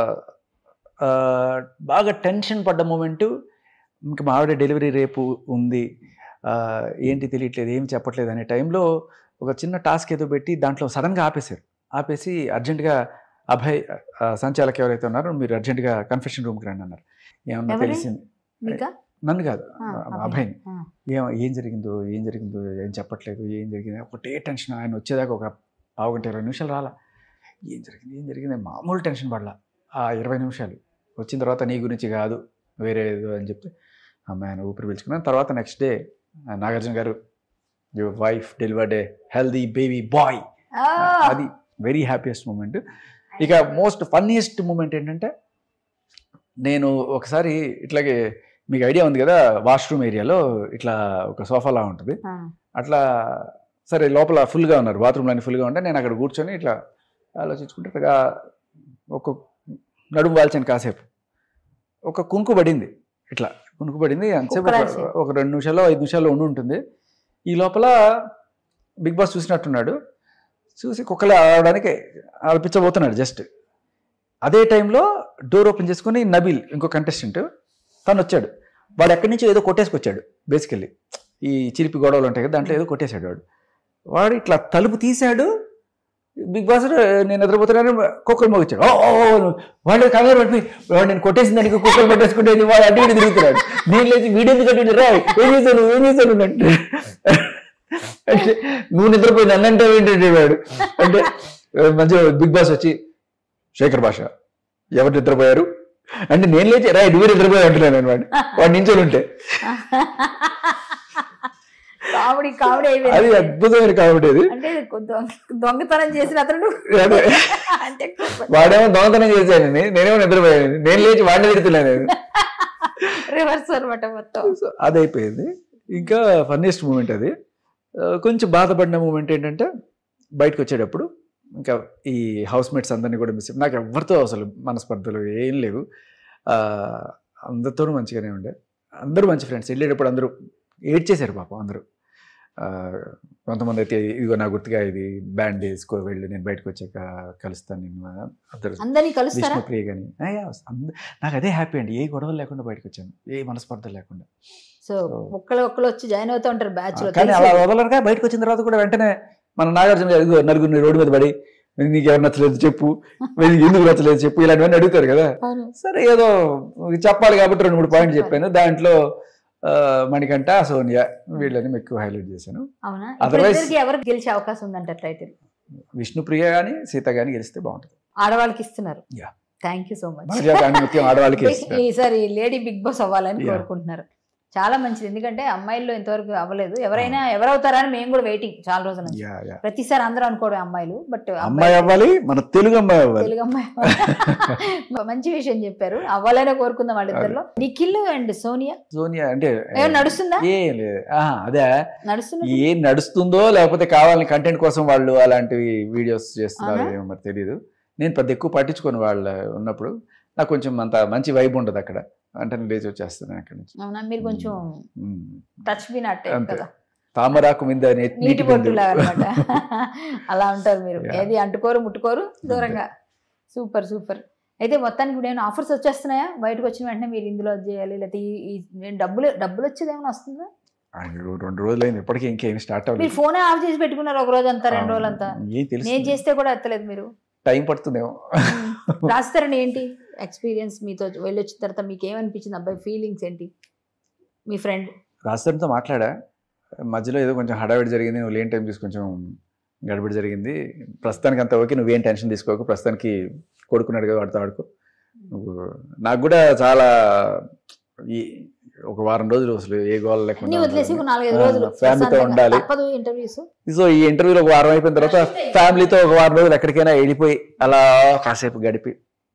ఆ, బాగా టెన్షన్ పడ్డ మూమెంట్ ఇంకా మా ఆవిడ డెలివరీ రేపు ఉంది ఆ, ఏంటి తెలియట్లేదు ఏం చెప్పట్లేదు అనే టైంలో ఒక చిన్న టాస్క్ ఏదో పెట్టి దాంట్లో సడన్గా ఆపేశారు ఆపేసి అర్జెంటుగా అభయ్ ఆ, సంచాలక్ ఎవరైతే ఉన్నారో మీరు అర్జెంటుగా కన్ఫెషన్ రూమ్కి రండి అన్నారు ఏమన్నా ఎవరిని? తెలిసింది మీకా? నన్ను కాదు ఆ, అభయ్ని ఆ. ఏం ఏం జరిగిందో ఏం జరిగిందో ఏం చెప్పట్లేదు ఏం జరిగింది ఒకటే టెన్షన్ ఆయన వచ్చేదాకా ఒక పావు గంట ఇరవై నిమిషాలు రాలా ఏం జరిగింది ఏం జరిగింది మామూలు టెన్షన్ పడలా ఆ ఇరవై నిమిషాలు వచ్చిన తర్వాత నీ గురించి కాదు వేరే ఏదో అని చెప్తే అమ్మాయి ఆయన ఊపిరి పీల్చుకున్నాను తర్వాత నెక్స్ట్ డే నాగార్జున గారు your wife delivered a healthy baby boy ఆ, అది వెరీ హ్యాపీయెస్ట్ మూమెంట్ ఇక మోస్ట్ ఫన్నీయెస్ట్ మూమెంట్ ఏంటంటే నేను ఒకసారి ఇట్లాగే మీకు ఐడియా ఉంది కదా వాష్రూమ్ ఏరియాలో ఇట్లా ఒక సోఫాలా ఉంటుంది ఆ, అట్లా సరే లోపల ఫుల్గా ఉన్నారు బాత్రూమ్లో అన్ని ఫుల్గా ఉంటే నేను అక్కడ కూర్చొని ఇట్లా ఆలోచించుకుంటే ఇట్లా ఒక నడుము వాల్చాను కాసేపు ఒక కుంకు పడింది ఇట్లా కుంకు పడింది అంతసేపు ఒక- కుక్కరాశి. ఒక రెండు నిమిషాలు ఐదు నిమిషాలు ఉండి ఉంటుంది ఈ లోపల బిగ్ బాస్ చూసినట్టున్నాడు చూసి కుక్కలు ఆడడానికి ఆడిపించబోతున్నాడు జస్ట్ అదే టైంలో డోర్ ఓపెన్ చేసుకుని నబీల్ ఇంకో కంటెస్టెంట్ తను వచ్చాడు వాడు ఎక్కడి నుంచో ఏదో కొట్టేసుకొచ్చాడు బేసికల్లీ ఈ చిలిపి గొడవలు ఉంటాయి కదా దాంట్లో ఏదో కొట్టేశాడు వాడు వాడు ఇట్లా తలుపు తీశాడు బిగ్ బాస్ నేను నిద్రపోతున్నాను కుక్కలు మోగించాడు ఓ ఓ, ఓ, వాడు కంగారు పడిపోయి వాడు నేను కొట్టేసిన దానికి కుక్కలు పట్టేసుకుంటే వాడు అటు ఇటు తిరుగుతున్నాడు నేను లేచి వీడియో ఎందుకు అటు రా ఏం చేశాను ఏం చేశాను అంటే అంటే నువ్వు నిద్రపోయి నన్ను అంటే ఏంటంటే వాడు అంటే మంచిగా బిగ్ బాస్ వచ్చి శేఖర్ భాష ఎవరు నిద్రపోయారు అంటే నేను లేచి రా నువ్వే నిద్రపోయావు అంటున్నాను అనమాట వాడు నించొని ఉంటే కామెడీ కామెడీ అది అయిపోయింది అద్భుతమైన కాబట్టి అది అంటే దొంగ- దొంగతనం చేసిన అతను అదే. అంటే వాడేమో దొంగతనం చేశాను నేనేమో నిద్రపోయాను నేను లేచి వాడిని తిడుతున్నాను రివర్స్ అనమాట మొత్తం సో అది అయిపోయింది ఇంకా ఫన్నీయెస్ట్ మూమెంట్ అది ఆ, కొంచెం బాధపడిన మూమెంట్ ఏంటంటే బయటకు వచ్చేటప్పుడు ఇంకా ఈ హౌస్ మేట్స్ అందరినీ కూడా మిస్ నాకు ఎవరితో అసలు మనస్పర్ధలు ఏం లేవు ఆ, అందరితోనూ మంచిగానే ఉండే అందరూ మంచి ఫ్రెండ్స్ వెళ్ళేటప్పుడు అందరూ ఏడ్చేశారు పాపం అందరూ ఆ, కొంతమంది అయితే ఇదిగో నా గుర్తుగా ఇది బ్యాండ్ వేసుకో వెళ్ళు నేను బయటకు వచ్చాక కలుస్తాను నేను అందరూ అందరినీ కలుస్తారా విష్ణుప్రియ కానీ నాకు అదే హ్యాపీ అండి ఏ గొడవలు లేకుండా బయటకు వచ్చాను ఏ మనస్పర్ధ లేకుండా సో ఒక్కరు ఒక్కరు వచ్చి జాయిన్ అవుతూ ఉంటారు బ్యాచ్ లో కానీ అలా తెలుసు. వదలరుగా బయటకు వచ్చిన తర్వాత కూడా వెంటనే మన నాగార్జున గారు ఇదిగో నలుగురిని రోడ్డు మీద పడి నీకు ఎవరు నచ్చలేదు చెప్పు నీకు ఎందుకు నచ్చలేదు చెప్పు ఇలాంటివన్నీ అడుగుతారు కదా అవును. సరే ఏదో చెప్పాలి కాబట్టి రెండు మూడు పాయింట్ చెప్పాను దాంట్లో ఆ, మణికంఠ సోనియా వీళ్ళని ఎక్కువ హైలైట్ చేశాను అవునా Otherwise- ఇద్దరికి ఎవరు గెలిచే అవకాశం ఉందంట టైటిల్ విష్ణుప్రియ కానీ సీత కానీ గెలిస్తే బాగుంటుంది ఆడవాళ్ళకి ఇస్తున్నారు Yeah. Thank you so much భార్య కానీ ముఖ్యం ఆడవాళ్ళకి ఇస్తారు ఈసారి లేడీ బిగ్ బాస్ అవ్వాలని Yeah. కోరుకుంటున్నారు చాలా మంచిది ఎందుకంటే అమ్మాయిల్లో ఇంతవరకు అవ్వలేదు ఎవరైనా ఎవరవుతారా అని మేము కూడా వెయిటింగ్ చాలా రోజుల నుంచి యా యా ప్రతిసారి అందరూ అనుకోవడం అమ్మాయిలు బట్ అమ్మాయి అవ్వాలి మన తెలుగు అమ్మాయి అవ్వాలి తెలుగు అమ్మాయి మంచి విషయం చెప్పారు అవ్వాలనే కోరుకుందాం వాళ్ళిద్దరిలో నిఖిల్ అండ్ సోనియా సోనియా అంటే ఏమైనా నడుస్తుందా ఏం లేదు ఆహా, అదే నడుస్తుందా ఏం నడుస్తుందో లేకపోతే కావాలని కంటెంట్ కోసం వాళ్ళు అలాంటివి వీడియోస్ చేస్తున్నారు అవునా? ఏమో మరి తెలియదు నేను పెద్ద ఎక్కువ పట్టించుకోను వాళ్ళ ఉన్నప్పుడు నాకు కొంచెం అంత మంచి వైబ్ ఉండదు అక్కడ అంటే నేను లేచి వచ్చేస్తాను అక్కడి నుంచి అవునా మీరు కొంచెం ఉమ్. టచ్ బి నాట్ అంతే. కదా తామరాకు మీద నే- నీటి నీటి బొట్టు బిందువు. అనమాట అలా ఉంటారు మీరు Yeah. ఏది అంటుకోరు ముట్టుకోరు దూరంగా సూపర్ సూపర్ అయితే మొత్తానికి ఇప్పుడు ఏమైనా ఆఫర్స్ వచ్చేస్తున్నాయా బయటకు వచ్చిన వెంటనే మీరు ఇందులో చేయాలి లేకపోతే ఈ- ఈ నేను డబ్బులు డబ్బులు వచ్చేది ఏమైనా వస్తుందా అయ్యో, రెండు రోజులు అయింది ఇప్పటికీ ఇంకేం స్టార్ట్ మీరు అవ్వలేదు ఫోనే ఆఫ్ చేసి పెట్టుకున్నారు ఒక రోజు అంతా రెండు రోజులు అంతా ఏం తెలుసు నేను చేస్తే కూడా ఎత్తలేదు మీరు టైం పడుతుందేమో రాస్తారని ఏంటి ఎక్స్పీరియన్స్ మీతో వెళ్ళొచ్చిన తర్వాత మీకు ఏమనిపించింది అబ్బాయి ఫీలింగ్స్ ఏంటి మీ ఫ్రెండ్ రాజధానితో మాట్లాడా మధ్యలో ఏదో కొంచెం హడావిడి జరిగింది నువ్వు లేని టైం చూసి కొంచెం గడబడి జరిగింది ప్రస్తుతానికి అంత ఓకే నువ్వేం టెన్షన్ తీసుకోకు ప్రస్తుతానికి కొడుకున్నాడు కదా వాడితో ఆడుకో నువ్వు నాకు కూడా చాలా ఈ ఒక వారం రోజులు అసలు ఏ గోల అన్ని వదిలేసి ఒక నాలుగైదు ఆ, రోజులు ఫ్యామిలీతో ప్రశాంతంగా. ఉండాలి. తప్పదు ఇంటర్వ్యూస్ సో ఈ ఇంటర్వ్యూలో ఒక వారం అయిపోయిన తర్వాత ఫ్యామిలీతో ఒక వారం రోజులు ఎక్కడికైనా వెళ్ళిపోయి అలా కాసేపు గడిపి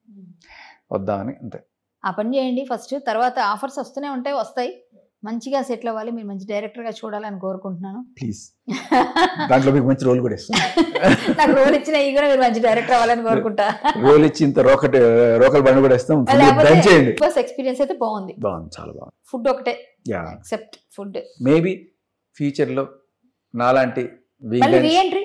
వద్దామని అంతే ఆ పని చేయండి ఫస్ట్ తర్వాత ఆఫర్స్ వస్తూనే ఉంటాయి వస్తాయి మంచిగా సెటిల్ అవ్వాలి మీరు మంచి డైరెక్టర్ గా చూడాలని కోరుకుంటున్నాను ప్లీజ్ దాంట్లో మీకు మంచి రోల్ కూడా ఇస్తాను నాకు రోల్ ఇచ్చిన ఈ కూడా మీరు మంచి డైరెక్టర్ అవ్వాలని కోరుకుంటా రోల్ ఇచ్చి ఇంత రోకట్ రోకల్ బండి కూడా ఇస్తాం డన్ చేయండి ఫస్ట్ ఎక్స్పీరియన్స్ అయితే బాగుంది బాగుంది చాలా బాగుంది ఫుడ్ ఒకటే యా ఎక్సెప్ట్ ఫుడ్ మేబీ ఫ్యూచర్లో నాలాంటి మళ్ళీ వీగన్స్ రీఎంట్రీ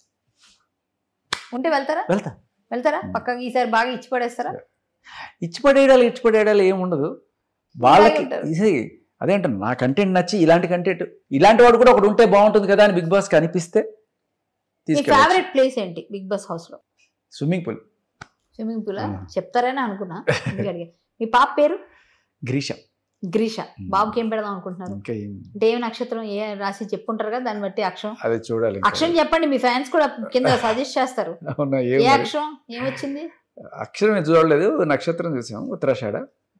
ఉంటే వెళ్తారా వెళ్తా వెళ్తారా Hmm. పక్కకి ఈసారి బాగా ఇచ్చి పడేస్తారా ఇచ్చిపడేయడాలు ఇచ్చిపడేయడాలు ఏం ఉండదు వాళ్ళకి ఉంటారు. ఇది అదేంట నా కంటెంట్ నచ్చి ఇలాంటి కంటెంట్ ఇలాంటి వాడు కూడా ఒకటి ఉంటే బాగుంటుంది కదా అని బిగ్ బాస్ కనిపిస్తే మీ తీసుకెళ్ళి ఫేవరెట్ ప్లేస్ ఏంటి బిగ్ బాస్ హౌస్ లో swimming pool swimming pool Hmm. చెప్తారని అనుకున్నా అందుకే అడిగా. మీ పాప పేరు గ్రీష గ్రీష Hmm. బాబుకి ఏం పెడదాం అనుకుంటున్నారు ఇంకా ఏం అంటే ఏ నక్షత్రం ఏ రాసి చెప్పుంటారు కదా దాన్ని బట్టి అక్షరం అదే చూడాలి ఇంకా. అక్షరం చెప్పండి మీ ఫ్యాన్స్ కూడా కింద సజెస్ట్ చేస్తారు అవునా ఏ ఏం మరి? అక్షరం ఏమొచ్చింది అక్షరం ఏం చూడలేదు నక్షత్రం చూసాం ఉత్తరాషాఢ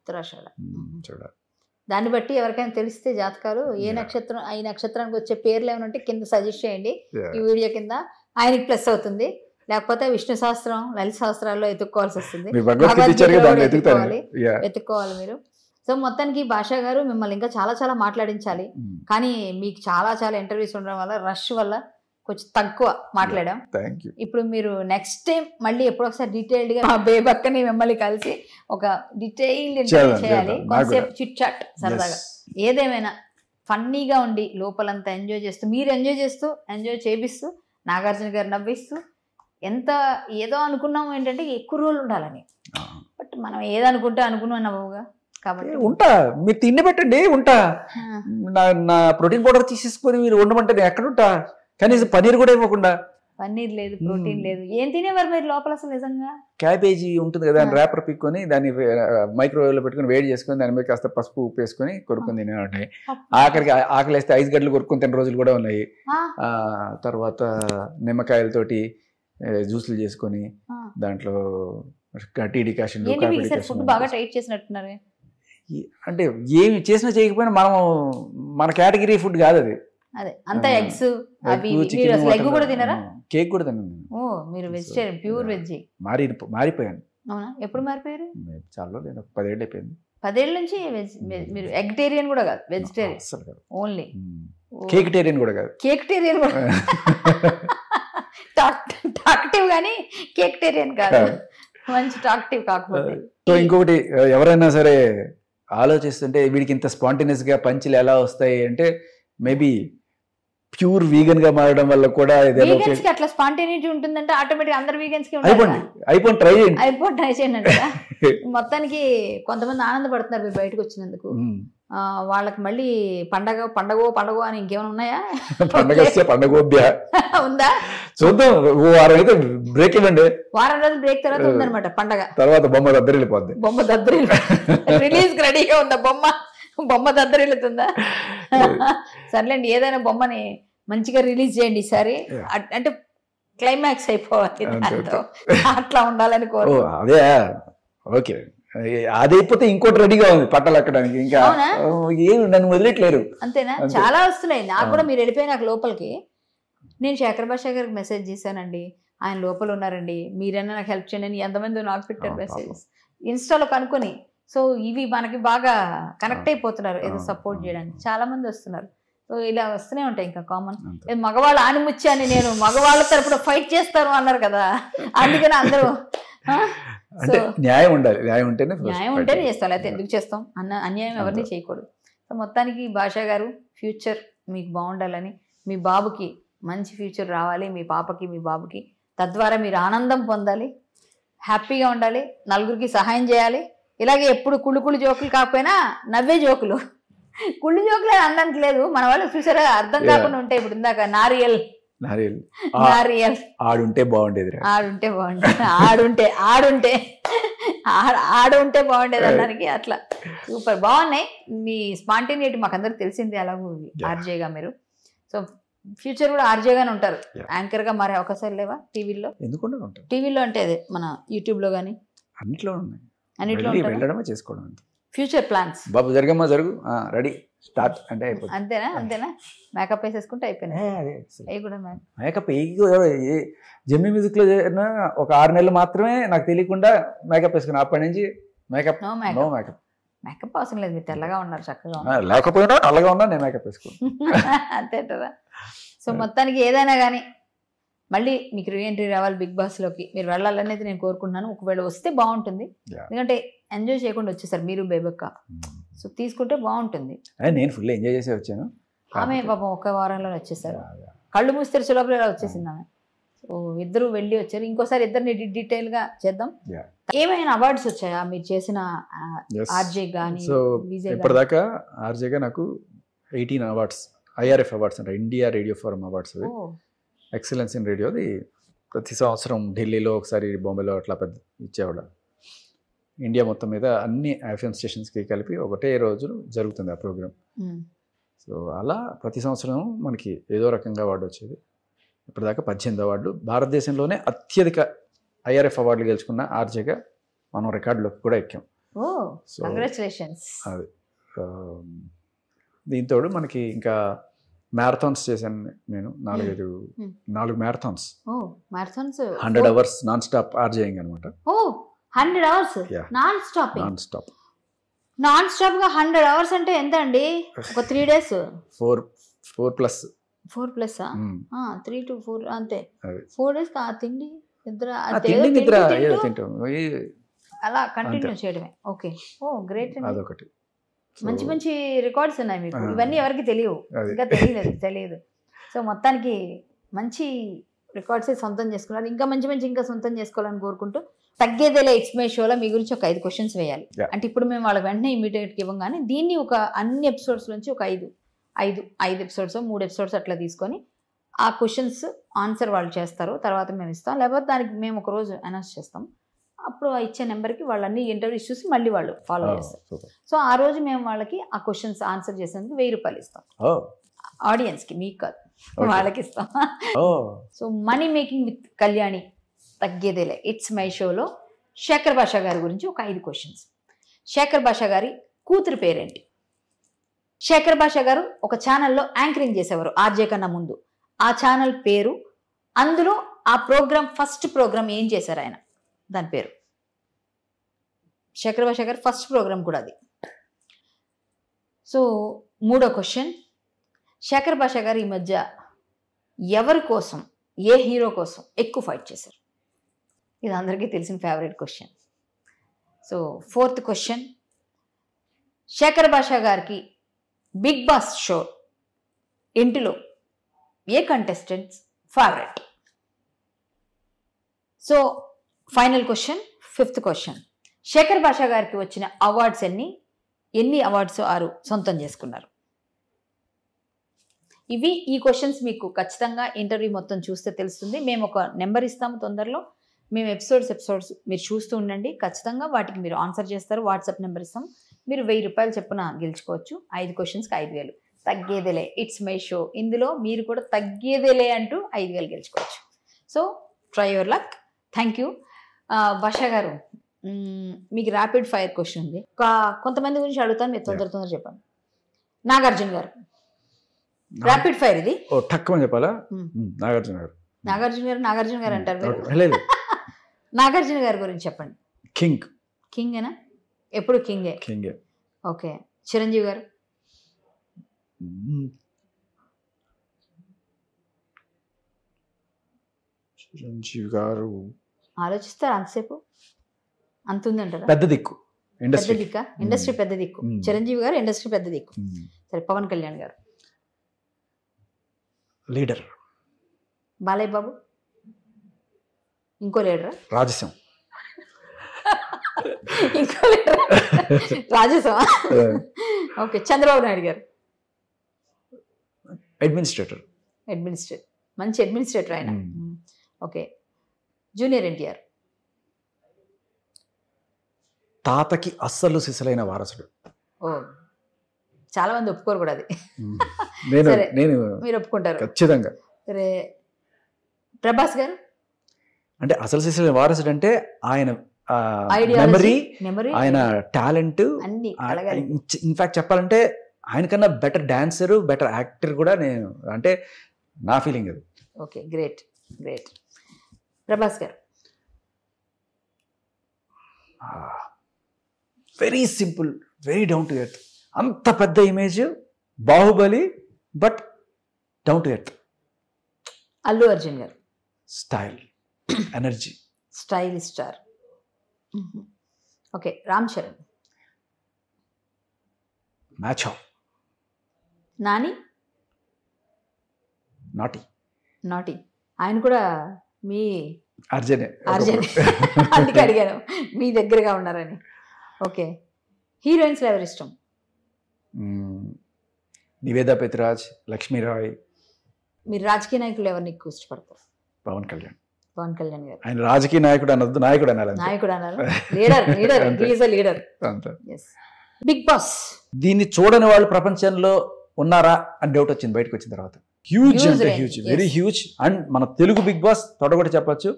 ఉత్తరాషాఢ ఉమ్, చూడాలి దాన్ని బట్టి ఎవరికైనా తెలిస్తే జాతకాలు ఏ Yeah. నక్షత్రం ఈ నక్షత్రానికి వచ్చే పేర్లు ఏమైనా ఉంటే కింద సజెస్ట్ చేయండి Yeah. ఈ వీడియో కింద ఆయనకి ప్లస్ అవుతుంది లేకపోతే విష్ణు శాస్త్రం లలిత శాస్త్రాల్లో ఎత్తుక్కోవాల్సి వస్తుంది మీరు భగవద్గీత భగవద్గీత ఇచ్చారు కదా దాన్ని కూడా వెతుకుతాను ఎత్తుకోవాలి. యా వెతుక్కోవాలి మీరు సో మొత్తానికి భాషా గారు మిమ్మల్ని ఇంకా చాలా చాలా మాట్లాడించాలి కానీ మీకు చాలా చాలా ఇంటర్వ్యూస్ ఉండడం వల్ల రష్ వల్ల కొంచెం తక్కువ మాట్లాడాం థ్యాంక్ యూ ఇప్పుడు మీరు నెక్స్ట్ టైం మళ్ళీ ఎప్పుడో ఒకసారి డీటెయిల్డ్ గా మా బేబక్కని మిమ్మల్ని కలిసి ఒక డీటెయిల్డ్ ఇంటర్వ్యూ చేద్దాం, చేయాలి చేద్దాం. నాకు కొంతసేపు చిట్ చాట్ సరదాగా ఏదేమైనా ఫన్నీగా ఉండి లోపలంతా ఎంజాయ్ చేస్తూ మీరు ఎంజాయ్ చేస్తూ ఎంజాయ్ చేపిస్తూ నాగార్జున గారు నవ్విస్తూ ఎంత ఏదో అనుకున్నాము ఏంటంటే ఎక్కువ రోజులు ఉండాలని బట్ మనం ఏదనుకుంటే అనుకున్నాం నవ్వుగా కాబట్టి ఉంటా మీరు తిండి పెట్టండి ఉంటా ఆ, నా నా ప్రోటీన్ పౌడర్ తీసేసుకొని మీరు ఉండమంటే నేను ఎక్కడ ఉంటా కనీసం పన్నీర్ కూడా ఇవ్వకుండా పన్నీర్ లేదు ప్రోటీన్ మ్మ్. లేదు ఏం తినేవారు మీరు లోపల అసలు నిజంగా క్యాబేజీ ఉంటుంది కదా ఆ. ర్యాపర్ పిక్కొని దాన్ని మైక్రోవేవ్ లో పెట్టుకొని వేడి చేసుకొని దాని మీద కాస్త పసుపు ఉప్పు వేసుకొని కొరుకుని తినే ఉంటాయి ఆఖరికి ఆ- ఆకలి వేస్తే ఐదు గడ్డలు కొరుకుని తిన్న రోజులు కూడా ఉన్నాయి ఆ, ఆ తర్వాత నిమ్మకాయలతోటి ఏ, జ్యూసులు చేసుకొని ఆ. దాంట్లో టీ డికాషన్ ఏంటి మీకు ఈసారి ఫుడ్ బాగా టైట్ చేసినట్టున్నారు అంటే ఏమి చేసినా చేయకపోయినా మనం మన కేటగిరీ ఫుడ్ కాదు అది అదే అంతా ఆ, ఎగ్స్ అవి Egg, ఇవి. chicken, మీరు అసలు ఎగ్ mutton, కూడా తినరా ఆ, కేక్ కూడా తిన్నాను నేను. ఓ మీరు వెజిటేరియన్ ప్యూర్ వెజ్ మారి మారిపోయాను అవునా ఎప్పుడు మారిపోయారు చాలా లేదు ఒక పదేళ్ళు అయిపోయింది పదేళ్ళ నుంచి వెజ్ వెజ్- మీరు ఎగ్టేరియన్ కూడా కాదు వెజిటేరియన్ అస్సలు కాదు ఓన్లీ కేక్ టేరియన్ కూడా కాదు కేక్టేరియన్ కూడా టాక్టివ్ కానీ కేక్టేరియన్ కాదు మంచి టాక్టివ్ కాకపోతే సో ఇంకొకటి ఎవరైనా సరే ఆలోచిస్తుంటే వీడికి ఇంత స్పాంటేనియస్ గా పంచులు ఎలా వస్తాయి అంటే మేబీ ప్యూర్ వీగన్ గా మారడం వల్ల కూడా ఏదైనా వీగన్స్ కి అట్లా స్పాంటేనిటీ ఉంటుందంటే ఆటోమేటిక్ అందరు వీగన్స్ కి అయిపోండి ఉండాలి అయిపోండి ట్రై చేయండి అయిపోయి ట్రై చేయండి అంటారా? మొత్తానికి కొంతమంది ఆనందపడుతున్నారు మీరు బయటకు వచ్చినందుకు ఉమ్. ఆ, వాళ్ళకి మళ్ళీ పండగ పండగో పండగో అని ఇంకేమైనా ఉన్నాయా పండగ వస్తే పండగ ఒబ్బా. ఉందా చూద్దాం ఓ వారం అయితే బ్రేక్ ఇవ్వండి వారం రోజులు బ్రేక్ తర్వాత ఉందన్నమాట పండగ తర్వాత బొమ్మ దగ్గర వెళ్ళిపోద్ది బొమ్మ దద్దరిల్లు రిలీజ్ రెడీగా ఉందా బొమ్మ బొమ్మ దద్దరిల్లుతుందా సర్లేండి ఏదైనా బొమ్మని మంచిగా రిలీజ్ చేయండి ఈసారి Yeah. అట్- అంటే క్లైమాక్స్ అయిపోవాలి అంతే, దాంతో అట్లా ఉండాలని ఓ కోరు అదే ఓకే అది అయిపోతే ఇంకోటి రెడీగా ఉంది పట్టాలు ఎక్కడానికి ఇంకా అవునా? ఓ, ఏం నన్ను వదిలేట్లేరు అంతేనా అంతే. చాలా వస్తున్నాయి నాకు కూడా అవును. మీరు వెళ్ళిపోయి నాకు లోపలికి నేను శేఖర్ భాష గారికి మెసేజ్ చేశానండి ఆయన లోపల ఉన్నారండి మీరైనా నాకు హెల్ప్ చేయండి అని ఎంతమంది నాకు పెట్టారు అవును, మెసేజెస్ ఇన్స్టాలో కనుక్కొని సో ఇవి మనకి బాగా కనెక్ట్ అవును. అయిపోతున్నారు ఏదో అవును, సపోర్ట్ అవును. చేయడానికి చాలా మంది వస్తున్నారు సో ఇలా వస్తూనే ఉంటాయి ఇంకా కామన్ అంతే. మగవాళ్ళ ఆనిముచ్చి అని నేను మగవాళ్ళ తరపున ఫైట్ చేస్తారు అన్నారు కదా అందుకని అందరూ ఆ? అంటే సో న్యాయం ఉండాలి న్యాయం ఉంటేనే first న్యాయం fight. ఉంటేనే చేస్తాం లేకపోతే ఎందుకు చేస్తాం అన్న అన్యాయం ఎవరిని చేయకూడదు సో మొత్తానికి భాషా గారు ఫ్యూచర్ మీకు బాగుండాలని మీ బాబుకి మంచి ఫ్యూచర్ రావాలి మీ పాపకి మీ బాబుకి తద్వారా మీరు ఆనందం పొందాలి హ్యాపీగా ఉండాలి నలుగురికి సహాయం చేయాలి ఇలాగే ఎప్పుడు కుళ్ళు కుళ్ళు జోకులు కాకపోయినా నవ్వే జోకులు కుళ్ళు జోకులు అని అనడానికి లేదు మన వాళ్ళు చూసారా అర్థం Yeah. కాకుండా ఉంటాయి ఇప్పుడు ఇందాక నారియల్ నారియల్ ఆ, నారియల్ ఆడుంటే బాగుండేది రా. ఆడుంటే బాగుండేది ఆడుంటే ఆడుంటే ఆడ ఆడుంటే బాగుండేది అనడానికి అట్లా సూపర్ బాగున్నాయి మీ స్పాంటేనిటీ మాకు అందరికి తెలిసింది అలాగూ Yeah. ఆర్జేగా మీరు సో ఫ్యూచర్ కూడా ఆర్జేగానే ఉంటారు Yeah. యాంకర్ గా మారే అవకాశాలు లేవా టీవీలో ఎందుకుండా ఉంటాయి టీవీలో అంటే అదే మన యూట్యూబ్ లో కానీ అన్నిట్లో ఉన్నాయి అన్నిట్లో వెళ్ళి ఉంటారు వెళ్ళడమే చేసుకోవడం అంతే ఫ్యూచర్ ప్లాన్స్ బాబు జరగమ్మా జరుగు రెడీ స్టార్ట్ అంటే అయిపోతుంది అంతేనా అంతేనా మేకప్ వేసేసుకుంటే అయిపోయినాయి ఏ, అదే అసలు. అవి కూడా మేకప్ మేకప్ ఏ జమ్మి మ్యూజిక్ లో చేరిన ఒక ఆరు నెలలు మాత్రమే నాకు తెలియకుండా మేకప్ వేసుకున్నా అప్పటి నుంచి makeup no no makeup makeup makeup అవసరం లేదు మీరు తెల్లగా ఉన్నారు చక్కగా ఉన్నారు లేకపోయినా అలాగా ఉన్నా నేను మేకప్ వేసుకోను అంతేటరా సో మొత్తానికి ఏదైనా కానీ మళ్ళీ మీకు రీఎంట్రీ రావాలి బిగ్ బాస్ లోకి మీరు వెళ్ళాలనేది నేను కోరుకుంటున్నాను ఒకవేళ వస్తే బాగుంటుంది Yeah. ఎందుకంటే ఎంజాయ్ చేయకుండా వచ్చేసారు మీరు బేబక్క సో తీసుకుంటే బాగుంటుంది అదే నేను ఫుల్ ఎంజాయ్ చేసే వచ్చాను ఆమె పాపం ఒక వారంలో వచ్చేసారు కళ్ళు మూసి తెరిచే లోపల ఇలా వచ్చేసింది ఆమె సో ఇద్దరు వెళ్ళి వచ్చారు ఇంకోసారి ఇద్దరిని డీటెయిల్ గా చేద్దాం Yeah. ఏమైనా అవార్డ్స్ వచ్చాయా మీరు చేసిన Yes. ఆర్జే గానీ సో విజయ్ గానీ? ఇప్పటిదాకా ఆర్జేగా నాకు ఎయిటీన్ అవార్డ్స్ ఐఆర్ఎఫ్ అవార్డ్స్ అంటే ఇండియా రేడియో ఫోరం అవార్డ్స్ అవి ఓ, ఎక్సలెన్స్ ఇన్ రేడియోది ప్రతి సంవత్సరం ఢిల్లీలో ఒకసారి బాంబేలో అట్లా పెద్ద ఇచ్చేవాడు ఇండియా మొత్తం మీద అన్ని ఎఫ్ఎం స్టేషన్స్కి కలిపి ఒకటే రోజు జరుగుతుంది ఆ ప్రోగ్రామ్ ఉమ్, సో అలా ప్రతి సంవత్సరం మనకి ఏదో రకంగా అవార్డు వచ్చేది ఇప్పటిదాకా పద్దెనిమిది అవార్డులు భారతదేశంలోనే అత్యధిక ఐఆర్ఎఫ్ అవార్డులు గెలుచుకున్న ఆర్జేగా మనం రికార్డులోకి కూడా ఎక్కాం ఓ So, కంగ్రాచులేషన్స్ అది దీంతో మనకి ఇంకా మ్యారథాన్స్ చేశాను నేను నాలుగైదు Hmm. నాలుగు marathons oh marathons hundred hours non stop RJing అనమాట oh hundred hours Yeah. Non stopping non stop non stop గా హండ్రెడ్ అవర్స్ అంటే ఎంత అండి ఒక three days four four plus four plus three to four అంతే అది. Four days ఆ తిండి నిద్ర అది ఏదో తిండి నిద్ర తింటూ ఏదో తింటూ తింటాం ఈ- అలా కంటిన్యూ చేయడమే ఓకే ఓ గ్రేట్ అదొకటి So, మంచి మంచి రికార్డ్స్ ఉన్నాయి మీకు ఆ. ఇవన్నీ ఎవరికి తెలియవు అది. ఇంకా తెలియలేదు తెలియదు సో మొత్తానికి మంచి రికార్డ్స్ సొంతం చేసుకున్నారు ఇంకా మంచి మంచి ఇంకా సొంతం చేసుకోవాలని కోరుకుంటూ తగ్గేదేలే ఇట్స్ మై షోలో మీ గురించి ఒక ఐదు క్వశ్చన్స్ వేయాలి Yeah. అంటే ఇప్పుడు మేము వాళ్ళకి వెంటనే ఇమీడియట్గా ఇవ్వగానే దీన్ని ఒక అన్ని ఎపిసోడ్స్ నుంచి ఒక ఐదు ఐదు ఐదు ఎపిసోడ్స్ మూడు ఎపిసోడ్స్ అట్లా తీసుకొని ఆ క్వశ్చన్స్ ఆన్సర్ వాళ్ళు చేస్తారు తర్వాత మేము ఇస్తాం లేకపోతే దానికి మేము ఒక రోజు అనౌన్స్ చేస్తాం అప్పుడు ఆ ఇచ్చే నెంబర్కి వాళ్ళన్ని ఇంటర్వ్యూస్ చూసి మళ్ళీ వాళ్ళు ఫాలో oh, చేస్తారు super. సో ఆ రోజు మేము వాళ్ళకి ఆ క్వశ్చన్స్ ఆన్సర్ చేసేందుకు వెయ్యి రూపాయలు ఇస్తాం Oh, ఆడియన్స్కి మీకు కాదు Okay. వాళ్ళకి ఇస్తాం oh, so money making with Kalyani తగ్గేదేలే ఇట్స్ మై షోలో శేఖర్ భాషా గారి గురించి ఒక ఐదు క్వశ్చన్స్ శేఖర్ భాషా గారి కూతురు పేరేంటి శేఖర్ భాషా గారు ఒక ఛానల్లో యాంకరింగ్ చేసేవారు ఆర్జే కన్నా ముందు ఆ ఛానల్ పేరు అందులో ఆ ప్రోగ్రామ్ ఫస్ట్ ప్రోగ్రామ్ ఏం చేశారు ఆయన దాని పేరు శేఖర్ భాషా గారు ఫస్ట్ ప్రోగ్రామ్ కూడా అది సో మూడో క్వశ్చన్ శేఖర్ భాషా గారు ఈ మధ్య ఎవరి కోసం ఏ హీరో కోసం ఎక్కువ ఫైట్ చేశారు ఇది అందరికీ తెలిసిన favourite question so fourth question Shekar Basha గారికి బిగ్ బాస్ షో ఇంటిలో ఏ contestants favourite so final question fifth question Shekar Basha గారికి వచ్చిన అవార్డ్స్ ఎన్ని ఎన్ని అవార్డ్స్ ఆరు సొంతం చేసుకున్నారు ఇవి ఈ క్వశ్చన్స్ మీకు ఖచ్చితంగా ఇంటర్వ్యూ మొత్తం చూస్తే తెలుస్తుంది మేము ఒక నెంబర్ ఇస్తాము తొందరలో మేము ఎపిసోడ్స్ ఎపిసోడ్స్ మీరు చూస్తూ ఉండండి ఖచ్చితంగా వాటికి మీరు ఆన్సర్ చేస్తారు వాట్సాప్ నెంబర్ ఇస్తాం మీరు వెయ్యి రూపాయలు చెప్పున గెలుచుకోవచ్చు ఐదు క్వశ్చన్స్కి ఐదు వేలు తగ్గేదేలే ఇట్స్ మై షో ఇందులో మీరు కూడా తగ్గేదేలే అంటూ ఐదు వేలు గెలుచుకోవచ్చు so try your luck thank you Basha గారు మ్మ్, మీకు ర్యాపిడ్ ఫైర్ క్వశ్చన్ ఉంది ఒక కొంతమంది గురించి అడుగుతాను మీరు తొందర తొందర చెప్పండి నాగార్జున గారు ర్యాపిడ్ ఫైర్ ఇది ఓ టక్కుమని చెప్పాలా Hmm. Hmm, నాగార్జున గారు నాగార్జున గారు నాగార్జున గారు అంటారు మీరు Okay. లేదు నాగార్జున గారి గురించి చెప్పండి కింగ్ కింగేనా ఎప్పుడు కింగే కింగ్ ఓకే చిరంజీవి గారు చిరంజీవి గారు ఆలోచిస్తారు అంతసేపు అంత ఉందంటారా పెద్ద దిక్కు పెద్ద ఇండస్ట్రీ దిక్కు ఇండస్ట్రీ పెద్ద దిక్కు Hmm. చిరంజీవి గారు ఇండస్ట్రీ పెద్ద దిక్కు సరే పవన్ కళ్యాణ్ గారు లీడర్ బాలయ్య బాబు ఇంకో లీడరా రాజసం ఇంకో లీడర్ రాజేశమా ఓకే చంద్రబాబు నాయుడు గారు అడ్మినిస్ట్రేటర్ అడ్మినిస్ట్రేటర్ మంచి అడ్మినిస్ట్రేటర్ ఆయన Hmm. Hmm. Okay junior NTR తాతకి అస్సలు సిసలైన వారసుడు ఓ చాలా మంది ఒప్పుకోరు కూడా అది నేను సరే. నేను మీరు ఒప్పుకుంటారు ఖచ్చితంగా సరే ప్రభాస్ గారు అంటే అసలు సిసలైన వారసుడు అంటే ఆయన ఐడియాలజీ మెమరీ మెమరీ ఆయన టాలెంట్ అన్ని కలగాలి ఇన్ఫాక్ట్ చెప్పాలంటే ఆయనకన్నా బెటర్ డాన్సర్ బెటర్ యాక్టర్ కూడా నేను అంటే నా ఫీలింగ్ అది ఓకే గ్రేట్ గ్రేట్ ప్రభాస్ గారు very simple very down to earth అంత పెద్ద image Baahubali but down to earth Allu Arjun గారు style energy style star okay Ram Charan match of Nani నాటి నాటి ఆయన కూడా మీ అర్జునే అర్జున్ అందుకే అడిగాను మీ దగ్గరగా ఉన్నారని ఓకే హీరోయిన్స్ ఎవరు ఇష్టం మ్మ్. నివేదా పెత్రాజ్ లక్ష్మీరాయ్ మీరు రాజకీయ నాయకులు ఎవరిని ఎక్కువ ఇష్టపడతారు పవన్ కళ్యాణ్ పవన్ కళ్యాణ్ గారు ఆయన రాజకీయ నాయకుడు అనొద్దు నాయకుడు అనాలి అంతే. నాయకుడు అన్నారు లీడర్ లీడర్ అంతే. ఈజ్ అ లీడర్ అంతే ఎస్ బిగ్ బాస్ దీన్ని చూడని వాళ్ళు ప్రపంచంలో ఉన్నారా అని డౌట్ వచ్చింది బయటకు వచ్చిన తర్వాత హ్యూజ్ Huge అంటే range, huge yes. Very huge and మన తెలుగు బిగ్ బాస్ తొడగొట్టి చెప్పొచ్చు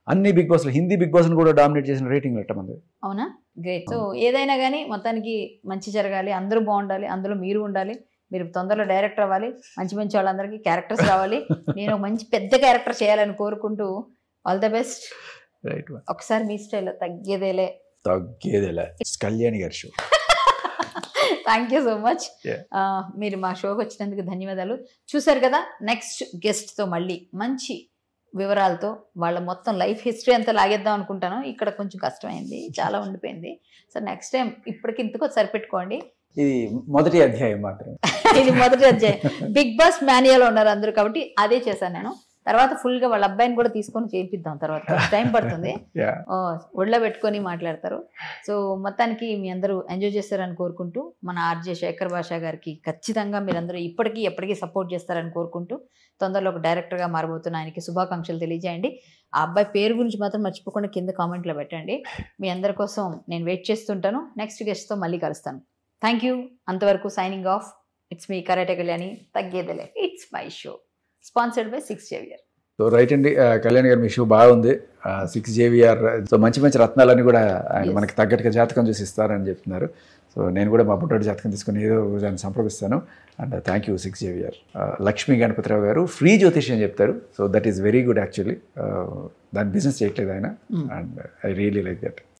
అన్ని బిగ్ బాస్లో హిందీ బిగ్ బాస్ని కూడా డామినేట్ చేసిన రేటింగ్ మంది అవునా గ్రేట్ సో ఏదైనా కానీ మొత్తానికి మంచి జరగాలి అందరూ బాగుండాలి అందులో మీరు ఉండాలి మీరు తొందరలో డైరెక్టర్ అవ్వాలి మంచి మంచి వాళ్ళందరికీ క్యారెక్టర్స్ రావాలి నేను ఒక మంచి పెద్ద క్యారెక్టర్ చేయాలని కోరుకుంటూ ఆల్ ద బెస్ట్ రైట్ ఒకసారి మీ స్టైల్ తగ్గేదేలే తగ్గేదేలా కళ్యాణి గారి show thank you so much Yeah. మీరు మా షోకి వచ్చినందుకు ధన్యవాదాలు చూసారు కదా నెక్స్ట్ గెస్ట్తో మళ్ళీ మంచి వివరాలతో వాళ్ళ మొత్తం లైఫ్ హిస్టరీ అంతా లాగేద్దాం అనుకుంటాను ఇక్కడ కొంచెం కష్టమైంది చాలా ఉండిపోయింది సో నెక్స్ట్ టైం ఇప్పటికి ఇంతకో సరిపెట్టుకోండి ఇది మొదటి అధ్యాయం మాత్రం ఇది మొదటి అధ్యాయం బిగ్ బాస్ మాన్యాలో ఉన్నారు అందరూ కాబట్టి అదే చేశాను నేను తర్వాత full గా వాళ్ళ అబ్బాయిని కూడా తీసుకొని చేయిద్దాం తర్వాత టైం పడుతుంది యా ఓ, ఒళ్ళో పెట్టుకొని మాట్లాడతారు సో మొత్తానికి మీ అందరూ ఎంజాయ్ చేస్తారని కోరుకుంటూ మన ఆర్జే శేఖర్ భాషా గారికి ఖచ్చితంగా మీరందరూ ఇప్పటికీ ఎప్పటికీ సపోర్ట్ చేస్తారని కోరుకుంటూ తొందరలో ఒక డైరెక్టర్గా మారబోతున్న ఆయనకి శుభాకాంక్షలు తెలియజేయండి ఆ అబ్బాయి పేరు గురించి మాత్రం మర్చిపోకుండా కింద కామెంట్లో పెట్టండి మీ అందరి కోసం నేను వెయిట్ చేస్తుంటాను నెక్స్ట్ గెస్ట్తో మళ్ళీ కలుస్తాను థ్యాంక్ యూ అంతవరకు సైనింగ్ ఆఫ్ ఇట్స్ మీ కరాటే కళ్యాణి తగ్గేదిలే it's my show sponsored by six Xavier so right అండి ఆ, కళ్యాణ్ గారు మీ షో బాగుంది సిక్స్ జేవిఆర్ సో మంచి మంచి రత్నాలన్నీ కూడా ఆయన Yes. మనకి తగ్గట్టుగా జాతకం చూసి ఇస్తారని చెప్తున్నారు సో నేను కూడా మా పుట్టాడు జాతకం తీసుకుని ఏదో దాన్ని సంప్రదిస్తాను and thank you six JVR Lakshmi Ganapathirao గారు ఫ్రీ జ్యోతిష్యం చెప్తారు so that is very good actually దాని బిజినెస్ చేయట్లేదు ఆయన Mm. And I really like that